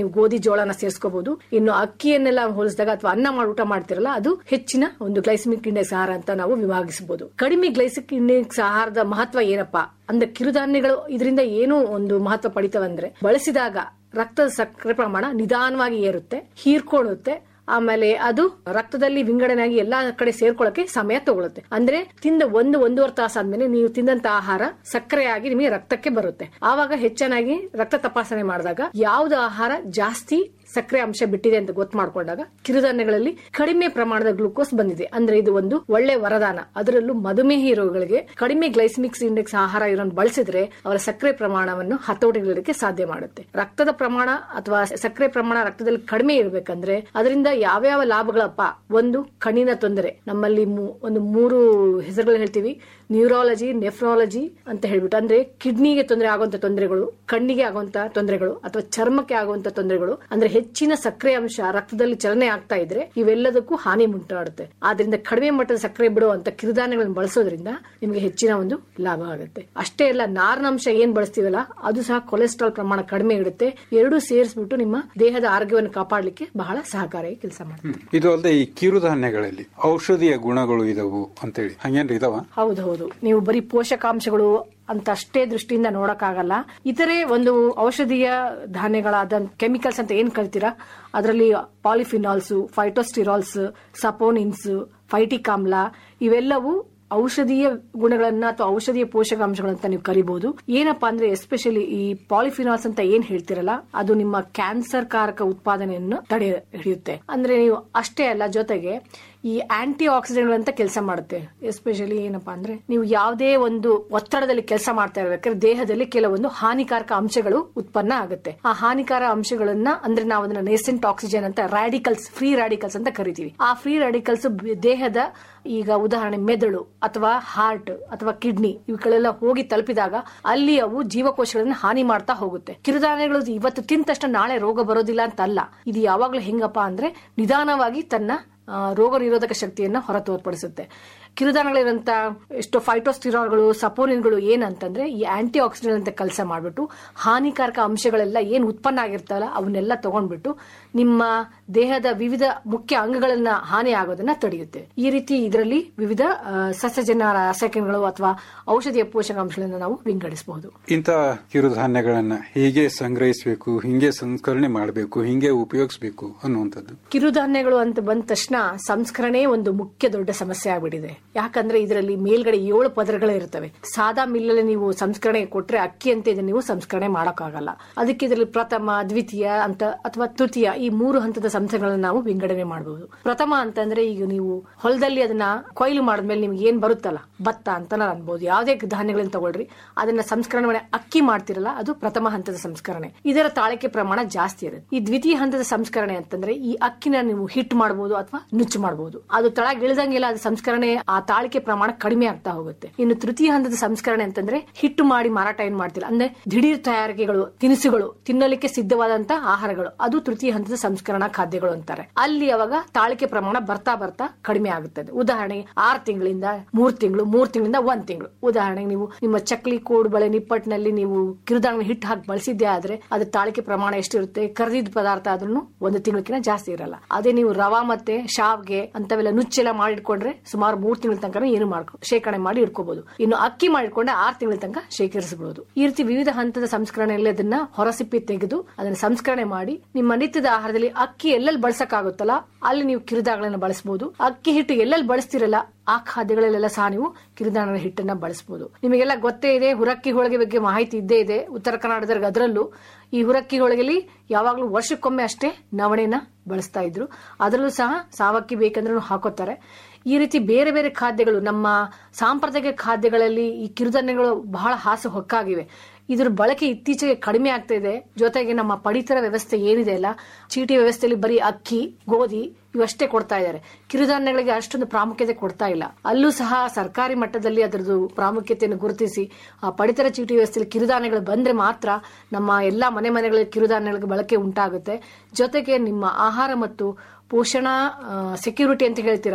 ಜೋಳನ ಸೇರಿಸ್ಕೋಬಹುದು ಇನ್ನು ಅಕ್ಕಿಯನ್ನೆಲ್ಲ ಹೋಲಿಸಿದಾಗ ಅಥವಾ ಅನ್ನ ಮಾಡಿ ಊಟ ಮಾಡ್ತಿರಲ್ಲ ಅದು ಹೆಚ್ಚಿನ ಒಂದು ಗ್ಲೈಸಮಿಕ್ ಇಂಡೆಕ್ಸ್ ಆಹಾರ ಅಂತ ನಾವು ವಿಭಾಗಿಸಬಹುದು ಕಡಿಮೆ ಗ್ಲೈಸಿಕ್ ಇಂಡೆಕ್ಸ್ ಆಹಾರದ ಮಹತ್ವ ಏನಪ್ಪಾ ಅಂದ್ರೆ ಕಿರುಧಾನ್ಯಗಳು ಇದರಿಂದ ಏನು ಒಂದು ಮಹತ್ವ ಪಡಿತವಂದ್ರೆ ಬಳಸಿದಾಗ ರಕ್ತದ ಸಕ್ಕರೆ ಪ್ರಮಾಣ ನಿಧಾನವಾಗಿ ಏರುತ್ತೆ ಹೀರ್ಕೊಳ್ಳುತ್ತೆ ಆಮೇಲೆ ಅದು ರಕ್ತದಲ್ಲಿ ವಿಂಗಡಣೆಯಾಗಿ ಎಲ್ಲಾ ಕಡೆ ಸೇರ್ಕೊಳ್ಳಕ್ಕೆ ಸಮಯ ತಗೊಳುತ್ತೆ ಅಂದ್ರೆ ತಿಂದ ಒಂದು ಒಂದೂವರೆ ತಾಸಾದ್ಮೇಲೆ ನೀವು ತಿಂದಂತ ಆಹಾರ ಸಕ್ಕರೆಯಾಗಿ ನಿಮಗೆ ರಕ್ತಕ್ಕೆ ಬರುತ್ತೆ ಆವಾಗ ಹೆಚ್ಚನಾಗಿ ರಕ್ತ ತಪಾಸಣೆ ಮಾಡಿದಾಗ ಯಾವ್ದು ಆಹಾರ ಜಾಸ್ತಿ ಸಕ್ಕರೆ ಅಂಶ ಬಿಟ್ಟಿದೆ ಅಂತ ಗೊತ್ತು ಮಾಡ್ಕೊಂಡಾಗ ಕಿರುಧಾನ್ಯಗಳಲ್ಲಿ ಕಡಿಮೆ ಪ್ರಮಾಣದ ಗ್ಲೂಕೋಸ್ ಬಂದಿದೆ ಅಂದ್ರೆ ಇದು ಒಂದು ಒಳ್ಳೆ ವರದಾನ ಅದರಲ್ಲೂ ಮಧುಮೇಹಿ ರೋಗಿಗಳಿಗೆ ಕಡಿಮೆ ಗ್ಲೈಸಮಿಕ್ಸ್ ಇಂಡೆಕ್ಸ್ ಆಹಾರ ಇರೋನ್ ಬಳಸಿದ್ರೆ ಅವರ ಸಕ್ಕರೆ ಪ್ರಮಾಣವನ್ನು ಹತೋಟಿಗೆ ಸಾಧ್ಯ ಮಾಡುತ್ತೆ ರಕ್ತದ ಪ್ರಮಾಣ ಅಥವಾ ಸಕ್ಕರೆ ಪ್ರಮಾಣ ರಕ್ತದಲ್ಲಿ ಕಡಿಮೆ ಇರಬೇಕಂದ್ರೆ ಅದರಿಂದ ಯಾವ್ಯಾವ ಲಾಭಗಳಪ್ಪ ಒಂದು ಕಣ್ಣಿನ ತೊಂದರೆ ನಮ್ಮಲ್ಲಿ ಮೂ- ಒಂದು ಮೂರು ಹೆಸರುಗಳು ಹೇಳ್ತೀವಿ ನ್ಯೂರಾಲಜಿ ನೆಫ್ರಾಲಜಿ ಅಂತ ಹೇಳ್ಬಿಟ್ಟು ಅಂದ್ರೆ ಕಿಡ್ನಿಗೆ ತೊಂದರೆ ಆಗುವಂತ ತೊಂದರೆಗಳು ಕಣ್ಣಿಗೆ ಆಗುವಂತ ತೊಂದರೆಗಳು ಅಥವಾ ಚರ್ಮಕ್ಕೆ ಆಗುವಂತ ತೊಂದರೆಗಳು ಅಂದ್ರೆ ಹೆಚ್ಚಿನ ಸಕ್ಕರೆ ಅಂಶ ರಕ್ತದಲ್ಲಿ ಚಲನೆ ಆಗ್ತಾ ಇದ್ರೆ ಇವೆಲ್ಲದಕ್ಕೂ ಹಾನಿ ಉಂಟಾಡುತ್ತೆ ಆದ್ರಿಂದ ಕಡಿಮೆ ಮಟ್ಟದ ಸಕ್ಕರೆ ಬಿಡುವಂತ ಕಿರುಧಾನ್ಯಗಳನ್ನು ಬಳಸೋದ್ರಿಂದ ನಿಮಗೆ ಹೆಚ್ಚಿನ ಒಂದು ಲಾಭ ಆಗುತ್ತೆ ಅಷ್ಟೇ ಅಲ್ಲ ನಾರಿನಂಶ ಏನ್ ಬಳಸ್ತೀವಲ್ಲ ಅದು ಸಹ ಕೊಲೆಸ್ಟ್ರಾಲ್ ಪ್ರಮಾಣ ಕಡಿಮೆ ಇಡುತ್ತೆ ಎರಡೂ ಸೇರಿಸ್ಬಿಟ್ಟು ನಿಮ್ಮ ದೇಹದ ಆರೋಗ್ಯವನ್ನು ಕಾಪಾಡಲಿಕ್ಕೆ ಬಹಳ ಸಹಕಾರಿಯಾಗಿ ಕೆಲಸ ಮಾಡುತ್ತೆ ಇದು ಅಲ್ಲದೆ ಈ ಕಿರುಧಾನ್ಯಗಳಲ್ಲಿ ಔಷಧೀಯ ಗುಣಗಳು ಇದಾವು ಅಂತೇಳಿ ಹಂಗೇನ್ರಿ ಇದಾವ ಹೌದು ಹೌದು ನೀವು ಬರೀ ಪೋಷಕಾಂಶಗಳು ಅಂತ ಅಷ್ಟೇ ದೃಷ್ಟಿಯಿಂದ ನೋಡಕ್ಕಾಗಲ್ಲ ಇತರೆ ಒಂದು ಔಷಧೀಯ ಧಾನ್ಯಗಳಾದ ಕೆಮಿಕಲ್ಸ್ ಅಂತ ಏನ್ ಕರಿತೀರಾ ಅದರಲ್ಲಿ ಪಾಲಿಫಿನಾಲ್ಸ್ ಫೈಟೋಸ್ಟಿರಾಲ್ಸ್ ಸಪೋನಿನ್ಸ್ ಫೈಟಿಕ್ ಆಮ್ಲ ಇವೆಲ್ಲವೂ ಔಷಧೀಯ ಗುಣಗಳನ್ನ ಅಥವಾ ಔಷಧೀಯ ಪೋಷಕಾಂಶಗಳಂತ ನೀವು ಕರಿಬಹುದು ಏನಪ್ಪಾ ಅಂದ್ರೆ ಎಸ್ಪೆಷಲಿ ಈ ಪಾಲಿಫಿನಾಲ್ಸ್ ಅಂತ ಏನ್ ಹೇಳ್ತಿರಲ್ಲ ಅದು ನಿಮ್ಮ ಕ್ಯಾನ್ಸರ್ ಕಾರಕ ಉತ್ಪಾದನೆಯನ್ನು ತಡೆ ಹಿಡಿಯುತ್ತೆ ಅಂದ್ರೆ ನೀವು ಅಷ್ಟೇ ಅಲ್ಲ ಜೊತೆಗೆ ಈ ಆಂಟಿ ಆಕ್ಸಿಡೆಂಟ್ ಕೆಲಸ ಮಾಡುತ್ತೆ ಎಸ್ಪೆಷಲಿ ಏನಪ್ಪಾ ಅಂದ್ರೆ ನೀವು ಯಾವುದೇ ಒಂದು ಒತ್ತಡದಲ್ಲಿ ಕೆಲಸ ಮಾಡ್ತಾ ಇರ್ಬೇಕಾದ್ರೆ ದೇಹದಲ್ಲಿ ಕೆಲವೊಂದು ಹಾನಿಕಾರಕ ಅಂಶಗಳು ಉತ್ಪನ್ನ ಆಗುತ್ತೆ ಆ ಹಾನಿಕಾರ ಅಂಶಗಳನ್ನ ಅಂದ್ರೆ ನಾವು ಅದನ್ನ ನೇಸೆಂಟ್ ಆಕ್ಸಿಜನ್ ಅಂತ ರಾಡಿಕಲ್ಸ್ ಫ್ರೀ ರಾಡಿಕಲ್ಸ್ ಅಂತ ಕರಿತೀವಿ ಆ ಫ್ರೀ ರಾಡಿಕಲ್ಸ್ ದೇಹದ ಈಗ ಉದಾಹರಣೆ ಮೆದುಳು ಅಥವಾ ಹಾರ್ಟ್ ಅಥವಾ ಕಿಡ್ನಿ ಇವುಗಳೆಲ್ಲ ಹೋಗಿ ತಲುಪಿದಾಗ ಅಲ್ಲಿ ಅವು ಜೀವಕೋಶಗಳನ್ನ ಹಾನಿ ಮಾಡ್ತಾ ಹೋಗುತ್ತೆ ಕಿರುಧಾನ್ಯಗಳು ಇವತ್ತು ತಿಂದ ತಕ್ಷಣ ನಾಳೆ ರೋಗ ಬರೋದಿಲ್ಲ ಅಂತ ಅಲ್ಲ ಇದು ಯಾವಾಗ್ಲೂ ಹೆಂಗಪ್ಪ ಅಂದ್ರೆ ನಿಧಾನವಾಗಿ ತನ್ನ ಆ, ರೋಗ ನಿರೋಧಕ ಶಕ್ತಿಯನ್ನ ಹೊರ ತೋರ್ಪಡಿಸುತ್ತೆ ಕಿರುಧಾನ್ಯಗಳಿರುವಂತ ಎಷ್ಟೋ ಫೈಟೋಸ್ಟಿರಾಲ್ಗಳು ಸಪೋನಿನ್ಗಳು ಏನಂತಂದ್ರೆ ಈ ಆಂಟಿ ಆಕ್ಸಿಡೆಂಟ್ ಅಂತ ಕೆಲಸ ಮಾಡ್ಬಿಟ್ಟು ಹಾನಿಕಾರಕ ಅಂಶಗಳೆಲ್ಲ ಏನ್ ಉತ್ಪನ್ನ ಆಗಿರ್ತಾವಲ್ಲ ಅವನ್ನೆಲ್ಲ ತಗೊಂಡ್ಬಿಟ್ಟು ನಿಮ್ಮ ದೇಹದ ವಿವಿಧ ಮುಖ್ಯ ಅಂಗಗಳನ್ನ ಹಾನಿ ಆಗೋದನ್ನ ತಡೆಯುತ್ತೆ ಈ ರೀತಿ ಇದರಲ್ಲಿ ವಿವಿಧ ಆ, ಸಸ್ಯಜನ್ಯ ರಾಸಾಯನಿಕಗಳು ಅಥವಾ ಔಷಧೀಯ ಪೋಷಕಾಂಶಗಳನ್ನ ನಾವು ವಿಂಗಡಿಸಬಹುದು ಇಂಥ ಕಿರುಧಾನ್ಯಗಳನ್ನ ಹೀಗೆ ಸಂಗ್ರಹಿಸಬೇಕು ಹಿಂಗೆ ಸಂಸ್ಕರಣೆ ಮಾಡಬೇಕು ಹಿಂಗೆ ಉಪಯೋಗಿಸಬೇಕು ಅನ್ನುವಂಥದ್ದು ಕಿರುಧಾನ್ಯಗಳು ಅಂತ ಬಂದ ತಕ್ಷಣ ಸಂಸ್ಕರಣೆ ಒಂದು ಮುಖ್ಯ ದೊಡ್ಡ ಸಮಸ್ಯೆ ಆಗ್ಬಿಟ್ಟಿದೆ ಯಾಕಂದ್ರೆ ಇದರಲ್ಲಿ ಮೇಲ್ಗಡೆ ಏಳು ಪದರಗಳು ಇರ್ತವೆ ಸಾದಾ ಮಿಲ್ಲಲ್ಲಿ ನೀವು ಸಂಸ್ಕರಣೆ ಕೊಟ್ರೆ ಅಕ್ಕಿ ಅಂತ ಇದನ್ನ ನೀವು ಸಂಸ್ಕರಣೆ ಮಾಡಕ್ಕಾಗಲ್ಲ ಅದಕ್ಕೆ ಇದರಲ್ಲಿ ಪ್ರಥಮ ದ್ವಿತೀಯ ಅಂತ ಅಥವಾ ತೃತೀಯ ಈ ಮೂರು ಹಂತದ ಸಂಸ್ಥೆಗಳನ್ನ ನಾವು ವಿಂಗಡಣೆ ಮಾಡಬಹುದು ಪ್ರಥಮ ಅಂತಂದ್ರೆ ಈಗ ನೀವು ಹೊಲದಲ್ಲಿ ಅದನ್ನ ಕೊಯ್ಲು ಮಾಡಿದ್ಮೇಲೆ ನಿಮ್ಗೆ ಏನ್ ಬರುತ್ತಲ್ಲ ಭತ್ತ ಅಂತ ನಾನು ಅನ್ಬೋದು ಯಾವುದೇ ಧಾನ್ಯಗಳನ್ನ ತಗೊಳ್ರಿ ಅದನ್ನ ಸಂಸ್ಕರಣೆ ಮಾಡಿ ಅಕ್ಕಿ ಮಾಡ್ತಿರಲ್ಲ ಅದು ಪ್ರಥಮ ಹಂತದ ಸಂಸ್ಕರಣೆ ಇದರ ತಾಳಿಕೆ ಪ್ರಮಾಣ ಜಾಸ್ತಿ ಇರುತ್ತೆ ಈ ದ್ವಿತೀಯ ಹಂತದ ಸಂಸ್ಕರಣೆ ಅಂತಂದ್ರೆ ಈ ಅಕ್ಕಿನ ನೀವು ಹಿಟ್ ಮಾಡಬಹುದು ಅಥವಾ ನುಚ್ಚು ಮಾಡಬಹುದು ಅದು ತಳಗ್ ಇಳಿದಂಗೆಲ್ಲ ಅದು ಸಂಸ್ಕರಣೆ ಆ ತಾಳಿಕೆ ಪ್ರಮಾಣ ಕಡಿಮೆ ಆಗ್ತಾ ಹೋಗುತ್ತೆ ಇನ್ನು ತೃತೀಯ ಹಂತದ ಸಂಸ್ಕರಣೆ ಅಂತಂದ್ರೆ ಹಿಟ್ಟು ಮಾಡಿ ಮಾರಾಟ ಏನ್ ಮಾಡ್ತಿಲ್ಲ ಅಂದ್ರೆ ದಿಢೀರ್ ತಯಾರಿಕೆಗಳು ತಿನಿಸುಗಳು ತಿನ್ನಲಿಕ್ಕೆ ಸಿದ್ಧವಾದಂತ ಆಹಾರಗಳು ಅದು ತೃತೀಯ ಹಂತದ ಸಂಸ್ಕರಣಾ ಖಾದ್ಯಗಳು ಅಂತಾರೆ ಅಲ್ಲಿ ಅವಾಗ ತಾಳಿಕೆ ಪ್ರಮಾಣ ಬರ್ತಾ ಬರ್ತಾ ಕಡಿಮೆ ಆಗುತ್ತದೆ ಉದಾಹರಣೆಗೆ ಆರು ತಿಂಗಳಿಂದ ಮೂರ್ ತಿಂಗಳು ಮೂರ್ ತಿಂಗಳಿಂದ ಒಂದ್ ತಿಂಗಳು ಉದಾಹರಣೆಗೆ ನೀವು ನಿಮ್ಮ ಚಕ್ಲಿ ಕೋಡುಬಳೆ ನಿಪ್ಪಟ್ಟಿನಲ್ಲಿ ನೀವು ಕಿರುಧಾನ್ಯ ಹಿಟ್ಟು ಹಾಕಿ ಬಳಸಿದ್ದೆ ಆದ್ರೆ ಅದು ತಾಳಿಕೆ ಪ್ರಮಾಣ ಎಷ್ಟಿರುತ್ತೆ ಕರೆದಿದ್ದ ಪದಾರ್ಥ ಆದ್ರೂ ಒಂದು ತಿಂಗಳಕ್ಕಿಂತ ಜಾಸ್ತಿ ಇರಲ್ಲ ಅದೇ ನೀವು ರವಾ ಮತ್ತೆ ಶಾವ್ಗೆ ಅಂತವೆಲ್ಲ ನುಚ್ಚೆಲ್ಲ ಮಾಡಿಟ್ಕೊಂಡ್ರೆ ಸುಮಾರು ಮೂರ್ ತಿಂಗಳ ತನಕ ಏನು ಮಾಡ್ಕೊ ಶೇಖರಣೆ ಮಾಡಿ ಇಟ್ಕೋಬಹುದು ಇನ್ನು ಅಕ್ಕಿ ಮಾಡಿಕೊಂಡ್ರೆ ಆರು ತಿಂಗಳ ತನಕ ಶೇಖರಿಸಬಹುದು ಈ ರೀತಿ ವಿವಿಧ ಹಂತದ ಸಂಸ್ಕರಣೆಯಲ್ಲಿ ಅದನ್ನ ಹೊರಸಿಪ್ಪಿ ತೆಗೆದು ಅದನ್ನ ಸಂಸ್ಕರಣೆ ಮಾಡಿ ನಿಮ್ಮ ನಿತ್ಯದ ಆಹಾರದಲ್ಲಿ ಅಕ್ಕಿ ಎಲ್ಲೆಲ್ಲಿ ಬಳಸಕ್ಕಾಗುತ್ತಲ್ಲ ಅಲ್ಲಿ ನೀವು ಕಿರುದಾಗಳನ್ನು ಬಳಸಬಹುದು ಅಕ್ಕಿ ಹಿಟ್ಟು ಎಲ್ಲೆಲ್ಲಿ ಬಳಸ್ತಿರಲ್ಲ ಆ ಖಾದ್ಯಗಳಲ್ಲೆಲ್ಲ ಸಹ ನೀವು ಕಿರುಧಾನ್ಯದ ಹಿಟ್ಟನ್ನ ಬಳಸಬಹುದು ನಿಮಗೆಲ್ಲ ಗೊತ್ತೇ ಇದೆ ಹುರಕ್ಕಿ ಹೋಳಿಗೆ ಬಗ್ಗೆ ಮಾಹಿತಿ ಇದ್ದೇ ಇದೆ ಉತ್ತರ ಕರ್ನಾಟಕದಲ್ಲಿ ಅದರಲ್ಲೂ ಈ ಹುರಕ್ಕಿ ಹೋಳಿಗೆಲಿ ಯಾವಾಗ್ಲೂ ವರ್ಷಕ್ಕೊಮ್ಮೆ ಅಷ್ಟೇ ನವಣೆನ ಬಳಸ್ತಾ ಇದ್ರು ಅದರಲ್ಲೂ ಸಹ ಸಾವಕ್ಕಿ ಬೇಕಂದ್ರೂ ಹಾಕೋತಾರೆ ಈ ರೀತಿ ಬೇರೆ ಬೇರೆ ಖಾದ್ಯಗಳು ನಮ್ಮ ಸಾಂಪ್ರದಾಯಿಕ ಖಾದ್ಯಗಳಲ್ಲಿ ಈ ಕಿರುಧಾನ್ಯಗಳು ಬಹಳ ಹಾಸು ಹೊಕ್ಕಾಗಿವೆ ಇದ್ರ ಬಳಕೆ ಇತ್ತೀಚೆಗೆ ಕಡಿಮೆ ಆಗ್ತಾ ಇದೆ ಜೊತೆಗೆ ನಮ್ಮ ಪಡಿತರ ವ್ಯವಸ್ಥೆ ಏನಿದೆ ಅಲ್ಲ ಚೀಟಿ ವ್ಯವಸ್ಥೆಯಲ್ಲಿ ಬರೀ ಅಕ್ಕಿ ಗೋಧಿ ಇವಷ್ಟೇ ಕೊಡ್ತಾ ಇದ್ದಾರೆ ಕಿರುಧಾನ್ಯಗಳಿಗೆ ಅಷ್ಟೊಂದು ಪ್ರಾಮುಖ್ಯತೆ ಕೊಡ್ತಾ ಇಲ್ಲ ಅಲ್ಲೂ ಸಹ ಸರ್ಕಾರಿ ಮಟ್ಟದಲ್ಲಿ ಅದರದ್ದು ಪ್ರಾಮುಖ್ಯತೆಯನ್ನು ಗುರುತಿಸಿ ಆ ಪಡಿತರ ಚೀಟಿ ವ್ಯವಸ್ಥೆಯಲ್ಲಿ ಕಿರುಧಾನ್ಯಗಳು ಬಂದ್ರೆ ಮಾತ್ರ ನಮ್ಮ ಎಲ್ಲಾ ಮನೆ ಮನೆಗಳಲ್ಲಿ ಕಿರುಧಾನ್ಯಗಳಿಗೆ ಬಳಕೆ ಉಂಟಾಗುತ್ತೆ ಜೊತೆಗೆ ನಿಮ್ಮ ಆಹಾರ ಮತ್ತು ಪೋಷಣಾ ಸೆಕ್ಯೂರಿಟಿ ಅಂತ ಹೇಳ್ತೀರಾ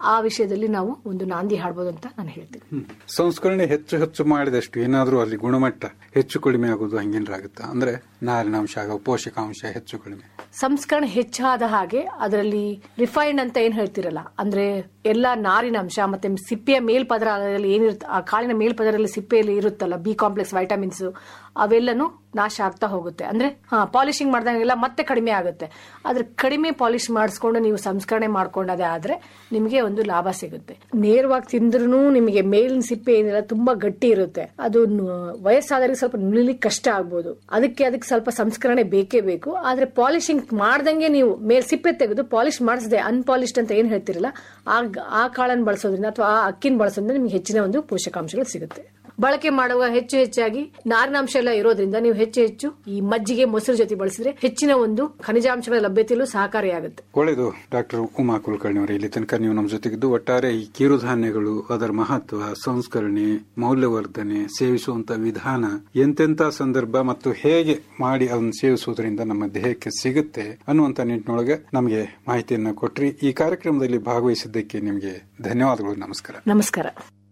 ಆ ವಿಷಯದಲ್ಲಿ ನಾವು ಒಂದು ನಾಂದಿ ಹಾಡ್ಬೋದು ಅಂತ ನಾನು ಹೇಳ್ತೀನಿ ಹ್ಮ್. ಸಂಸ್ಕರಣೆ ಹೆಚ್ಚು ಹೆಚ್ಚು ಮಾಡಿದಷ್ಟು ಏನಾದ್ರೂ ಅಲ್ಲಿ ಗುಣಮಟ್ಟ ಹೆಚ್ಚು ಕಡಿಮೆ ಆಗೋದು ಹಂಗೇನಾರ ಆಗುತ್ತಾ ಅಂದ್ರೆ ನಾರಿನಾಂಶ ಆಗೋ ಪೋಷಕಾಂಶ ಹೆಚ್ಚು ಕಡಿಮೆ ಸಂಸ್ಕರಣೆ ಹೆಚ್ಚಾದ ಹಾಗೆ ಅದರಲ್ಲಿ ರಿಫೈನ್ಡ್ ಅಂತ ಏನ್ ಹೇಳ್ತಿರಲ್ಲ ಅಂದ್ರೆ ಎಲ್ಲ ನಾರಿನಾಂಶ ಮತ್ತೆ ಸಿಪ್ಪೆಯ ಮೇಲ್ಪದರ ಅದರಲ್ಲಿ ಏನಿರುತ್ತೆ ಆ ಕಾಳಿನ ಮೇಲ್ಪದರಲ್ಲಿ ಸಿಪ್ಪೆಯಲ್ಲಿ ಇರುತ್ತಲ್ಲ ಬಿ ಕಾಂಪ್ಲೆಕ್ಸ್ ವೈಟಮಿನ್ಸ್ ಅವೆಲ್ಲನೂ ನಾಶ ಆಗ್ತಾ ಹೋಗುತ್ತೆ ಅಂದ್ರೆ ಹಾ ಪಾಲಿಶಿಂಗ್ ಮಾಡಿದಾಗೆಲ್ಲ ಮತ್ತೆ ಕಡಿಮೆ ಆಗುತ್ತೆ ಆದ್ರೆ ಕಡಿಮೆ ಪಾಲಿಶ್ ಮಾಡಿಸ್ಕೊಂಡು ನೀವು ಸಂಸ್ಕರಣೆ ಮಾಡ್ಕೊಂಡದೇ ಆದ್ರೆ ನಿಮಗೆ ಒಂದು ಲಾಭ ಸಿಗುತ್ತೆ ನೇರವಾಗಿ ತಿಂದ್ರೂ ನಿಮಗೆ ಮೇಲಿನ ಸಿಪ್ಪೆ ಏನಿಲ್ಲ ತುಂಬಾ ಗಟ್ಟಿ ಇರುತ್ತೆ ಅದು ನು- ವಯಸ್ಸಾದವರಿಗೆ ಸ್ವಲ್ಪ ನುಲಿಲಿಕ್ಕೆ ಕಷ್ಟ ಆಗ್ಬೋದು ಅದಕ್ಕೆ ಅದಕ್ಕೆ ಸ್ವಲ್ಪ ಸಂಸ್ಕರಣೆ ಬೇಕೇ ಬೇಕು ಆದ್ರೆ ಪಾಲಿಶಿಂಗ್ ಮಾಡ್ದಂಗೆ ನೀವು ಮೇಲ್ ಸಿಪ್ಪೆ ತೆಗೆದು ಪಾಲಿಶ್ ಮಾಡಿಸದೆ ಅನ್ಪಾಲಿಶ್ಡ್ ಅಂತ ಏನ್ ಹೇಳ್ತಿರಲ್ಲ ಆ ಆ ಕಾಳನ್ನು ಬಳಸೋದ್ರಿಂದ ಅಥವಾ ಆ ಅಕ್ಕಿನ ಬಳಸೋದ್ರಿಂದ ನಿಮ್ಗೆ ಹೆಚ್ಚಿನ ಒಂದು ಪೋಷಕಾಂಶಗಳು ಸಿಗುತ್ತೆ ಬಳಕೆ ಮಾಡುವ ಹೆಚ್ಚು ಹೆಚ್ಚಾಗಿ ನಾರಿನಾಂಶ ಎಲ್ಲ ಇರೋದ್ರಿಂದ ನೀವು ಹೆಚ್ಚು ಹೆಚ್ಚು ಈ ಮಜ್ಜಿಗೆ ಮೊಸರು ಜೊತೆ ಬಳಸಿದ್ರೆ ಹೆಚ್ಚಿನ ಒಂದು ಖನಿಜಾಂಶಗಳ ಲಭ್ಯತೆಯಲ್ಲೂ ಸಹಕಾರಿಯಾಗುತ್ತೆ ಒಳ್ಳೆಯದು ಡಾಕ್ಟರ್ ಉಮಾ ಕುಲಕರ್ಣಿ ಅವರು ಇಲ್ಲಿ ತನಕ ನೀವು ನಮ್ಮ ಜೊತೆಗಿದ್ದು ಒಟ್ಟಾರೆ ಈ ಕಿರುಧಾನ್ಯಗಳು ಅದರ ಮಹತ್ವ ಸಂಸ್ಕರಣೆ ಮೌಲ್ಯವರ್ಧನೆ ಸೇವಿಸುವಂತ ವಿಧಾನ ಎಂತೆಂತ ಸಂದರ್ಭ ಮತ್ತು ಹೇಗೆ ಮಾಡಿ ಅದನ್ನು ಸೇವಿಸುವುದರಿಂದ ನಮ್ಮ ದೇಹಕ್ಕೆ ಸಿಗುತ್ತೆ ಅನ್ನುವಂತ ನಿಟ್ಟಿನೊಳಗೆ ನಮಗೆ ಮಾಹಿತಿಯನ್ನ ಕೊಟ್ರಿ ಈ ಕಾರ್ಯಕ್ರಮದಲ್ಲಿ ಭಾಗವಹಿಸಿದ್ದಕ್ಕೆ ನಿಮಗೆ ಧನ್ಯವಾದಗಳು ನಮಸ್ಕಾರ ನಮಸ್ಕಾರ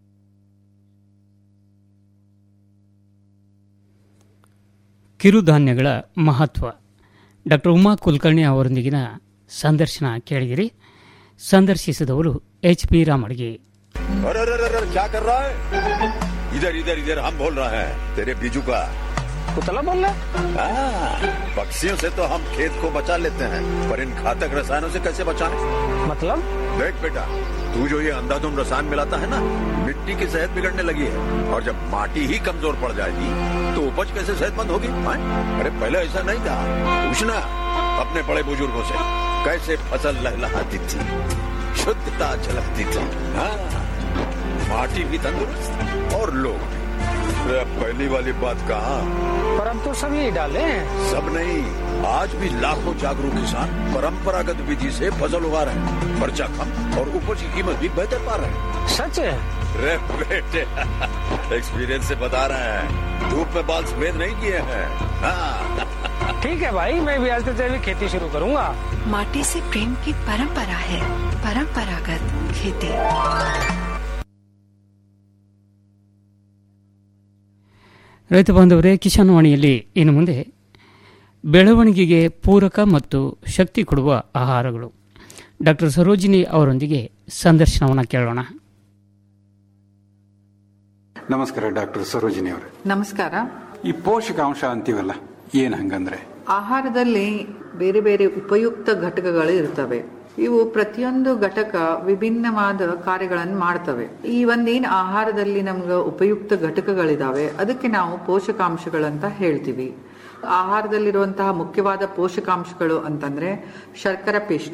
ಕಿರುಧಾನ್ಯಗಳ ಮಹತ್ವ ಡಾಕ್ಟರ್ ಉಮಾ ಕುಲಕರ್ಣಿ ಅವರೊಂದಿಗಿನ ಸಂದರ್ಶನ ಕೇಳಿದಿರಿ ಸಂದರ್ಶಿಸಿದವರು ಎಚ್ ಪಿ ರಾಮಡ್ಗಿ अरे अरे अरे अरे, क्या कर रहा है इधर इधर इधर हम बोल रहे हैं तेरे बीजू का पुतला बोल रहा हाँ, पक्षियों से तो हम खेत को बचा लेते हैं पर इन घातक रसायनों से कैसे बचाएं? मतलब देख बेटा तू जो ये अंधाधुंध रसायन मिलाता है ना मिट्टी की सेहत बिगड़ने लगी है और जब माटी ही कमजोर पड़ जाएगी तो उपज कैसे सेहतमंद होगी हाँ? अरे पहले ऐसा नहीं था पूछना अपने बड़े बुजुर्गों से कैसे फसल लहलहाती थी शुद्धता झलकती थी हाँ, माटी भी तंदुरुस्त और लोग भी। अरे पहली वाली बात कहा पर हम तो सब यही डाले हैं सब नहीं आज भी लाखों जागरूक किसान परंपरागत विधि से फसल उगा रहे हैं खर्चा कम और उपज की कीमत भी बेहतर पा रहे हैं सच है रे बेटे एक्सपीरियंस से बता रहे हैं धूप में बाल सफेद नहीं किए हैं हाँ, ठीक है भाई मैं भी आज से जैविक खेती शुरू करूंगा माटी से प्रेम की परंपरा है परंपरागत खेती ರೈತ ಬಾಂಧವರೇ ಕಿಸಾನ್ ವಾಣಿಯಲ್ಲಿ ಇನ್ನು ಮುಂದೆ ಬೆಳವಣಿಗೆಗೆ ಪೂರಕ ಮತ್ತು ಶಕ್ತಿ ಕೊಡುವ ಆಹಾರಗಳು ಡಾಕ್ಟರ್ ಸರೋಜಿನಿ ಅವರೊಂದಿಗೆ ಸಂದರ್ಶನವನ್ನು ಕೇಳೋಣ ನಮಸ್ಕಾರ ಡಾಕ್ಟರ್ ಸರೋಜಿನಿ ಅವರೇ ನಮಸ್ಕಾರ ಈ ಪೋಷಕಾಂಶ ಅಂತೀವಲ್ಲ ಏನ್ ಹಂಗಂದ್ರೆ ಆಹಾರದಲ್ಲಿ ಬೇರೆ ಬೇರೆ ಉಪಯುಕ್ತ ಘಟಕಗಳು ಇರ್ತವೆ ಇವು ಪ್ರತಿಯೊಂದು ಘಟಕ ವಿಭಿನ್ನವಾದ ಕಾರ್ಯಗಳನ್ನು ಮಾಡ್ತವೆ ಈ ಒಂದೇನ್ ಆಹಾರದಲ್ಲಿ ನಮ್ಗೆ ಉಪಯುಕ್ತ ಘಟಕಗಳಿದಾವೆ ಅದಕ್ಕೆ ನಾವು ಪೋಷಕಾಂಶಗಳಂತ ಹೇಳ್ತೀವಿ ಆಹಾರದಲ್ಲಿರುವಂತಹ ಮುಖ್ಯವಾದ ಪೋಷಕಾಂಶಗಳು ಅಂತಂದ್ರೆ ಶರ್ಕರ ಪಿಷ್ಟ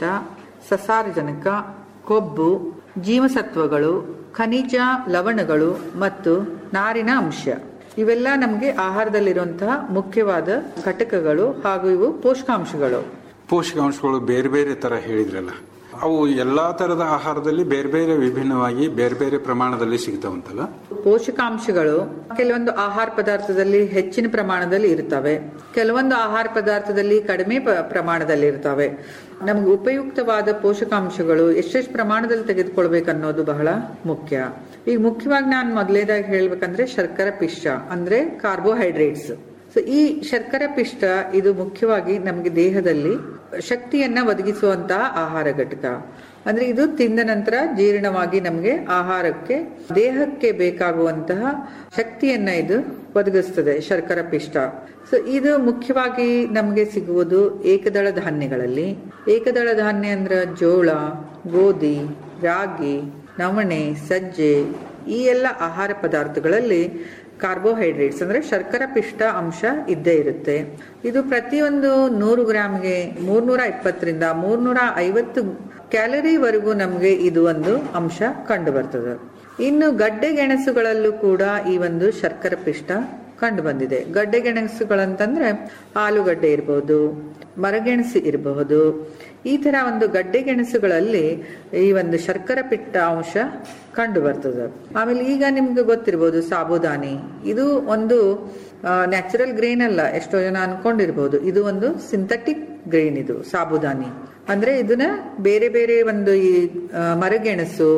ಸಸಾರಜನಕ ಕೊಬ್ಬು ಜೀವಸತ್ವಗಳು ಖನಿಜ ಲವಣಗಳು ಮತ್ತು ನಾರಿನ ಅಂಶ ಇವೆಲ್ಲ ನಮಗೆ ಆಹಾರದಲ್ಲಿರುವಂತಹ ಮುಖ್ಯವಾದ ಘಟಕಗಳು ಹಾಗೂ ಇವು ಪೋಷಕಾಂಶಗಳು ಪೋಷಕಾಂಶಗಳು ಬೇರೆ ಬೇರೆ ತರ ಹೇಳಿದ್ರಲ್ಲ ಅವು ಎಲ್ಲಾ ತರದ ಆಹಾರದಲ್ಲಿ ಬೇರೆ ಬೇರೆ ವಿಭಿನ್ನವಾಗಿ ಬೇರೆ ಬೇರೆ ಪ್ರಮಾಣದಲ್ಲಿ ಸಿಗ್ತಾವಂತಲ್ಲ ಪೋಷಕಾಂಶಗಳು ಕೆಲವೊಂದು ಆಹಾರ ಪದಾರ್ಥದಲ್ಲಿ ಹೆಚ್ಚಿನ ಪ್ರಮಾಣದಲ್ಲಿ ಇರ್ತವೆ ಕೆಲವೊಂದು ಆಹಾರ ಪದಾರ್ಥದಲ್ಲಿ ಕಡಿಮೆ ಪ- ಪ್ರಮಾಣದಲ್ಲಿ ಇರ್ತವೆ ನಮ್ಗೆ ಉಪಯುಕ್ತವಾದ ಪೋಷಕಾಂಶಗಳು ಎಷ್ಟೆಷ್ಟು ಪ್ರಮಾಣದಲ್ಲಿ ತೆಗೆದುಕೊಳ್ಬೇಕು ಅನ್ನೋದು ಬಹಳ ಮುಖ್ಯ ಈಗ ಮುಖ್ಯವಾಗಿ ನಾನು ಮೊದಲೇದಾಗಿ ಹೇಳ್ಬೇಕಂದ್ರೆ ಶರ್ಕರ ಪಿಷ್ಟ ಅಂದ್ರೆ ಕಾರ್ಬೋಹೈಡ್ರೇಟ್ಸ್ ಸೊ ಈ ಶರ್ಕರ ಪಿಷ್ಟ ಇದು ಮುಖ್ಯವಾಗಿ ನಮಗೆ ದೇಹದಲ್ಲಿ ಶಕ್ತಿಯನ್ನ ಒದಗಿಸುವಂತಹ ಆಹಾರ ಘಟಕ ಅಂದ್ರೆ ಇದು ತಿಂದ ನಂತರ ಜೀರ್ಣವಾಗಿ ನಮಗೆ ಆಹಾರಕ್ಕೆ ದೇಹಕ್ಕೆ ಬೇಕಾಗುವಂತಹ ಶಕ್ತಿಯನ್ನ ಇದು ಒದಗಿಸ್ತದೆ ಶರ್ಕರ ಪಿಷ್ಟ ಸೊ ಇದು ಮುಖ್ಯವಾಗಿ ನಮಗೆ ಸಿಗುವುದು ಏಕದಳ ಧಾನ್ಯಗಳಲ್ಲಿ ಏಕದಳ ಧಾನ್ಯ ಅಂದ್ರೆ ಜೋಳ ಗೋಧಿ ರಾಗಿ ನವಣೆ ಸಜ್ಜೆ ಈ ಎಲ್ಲ ಆಹಾರ ಪದಾರ್ಥಗಳಲ್ಲಿ ಕಾರ್ಬೋಹೈಡ್ರೇಟ್ಸ್ ಅಂದ್ರೆ ಶರ್ಕರ ಪಿಷ್ಟ ಅಂಶ ಇದ್ದೇ ಇರುತ್ತೆ ಇದು ಪ್ರತಿಯೊಂದು ನೂರು ಗ್ರಾಮ್ಗೆ ಮೂರ್ನೂರ ಇಪ್ಪತ್ತರಿಂದ ಮೂರ್ನೂರ ಐವತ್ತು ಕ್ಯಾಲರಿವರೆಗೂ ನಮಗೆ ಇದು ಒಂದು ಅಂಶ ಕಂಡು ಬರ್ತದೆ ಇನ್ನು ಗಡ್ಡೆ ಗೆಣಸುಗಳಲ್ಲೂ ಕೂಡ ಈ ಒಂದು ಶರ್ಕರ ಪಿಷ್ಟ ಕಂಡು ಬಂದಿದೆ ಗಡ್ಡೆ ಗೆಣಸುಗಳಂತಂದ್ರೆ ಆಲೂಗಡ್ಡೆ ಇರಬಹುದು ಮರಗೆಣಸು ಇರಬಹುದು ಈ ತರ ಒಂದು ಗಡ್ಡೆ ಗೆಣಸುಗಳಲ್ಲಿ ಈ ಒಂದು ಶರ್ಕರ ಪಿಟ್ಟ ಅಂಶ ಕಂಡು ಬರ್ತದೆ ಆಮೇಲೆ ಈಗ ನಿಮ್ಗೆ ಗೊತ್ತಿರ್ಬೋದು ಸಾಬುದಾನಿ ಇದು ಒಂದು ನ್ಯಾಚುರಲ್ ಗ್ರೇನ್ ಅಲ್ಲ ಎಷ್ಟೋ ಜನ ಅನ್ಕೊಂಡಿರ್ಬೋದು ಇದು ಒಂದು ಸಿಂಥೆಟಿಕ್ ಗ್ರೇನ್ ಇದು ಸಾಬುದಾನಿ ಅಂದ್ರೆ ಇದನ್ನ ಬೇರೆ ಬೇರೆ ಒಂದು ಈ ಆ, ಮರಗೆಣಸು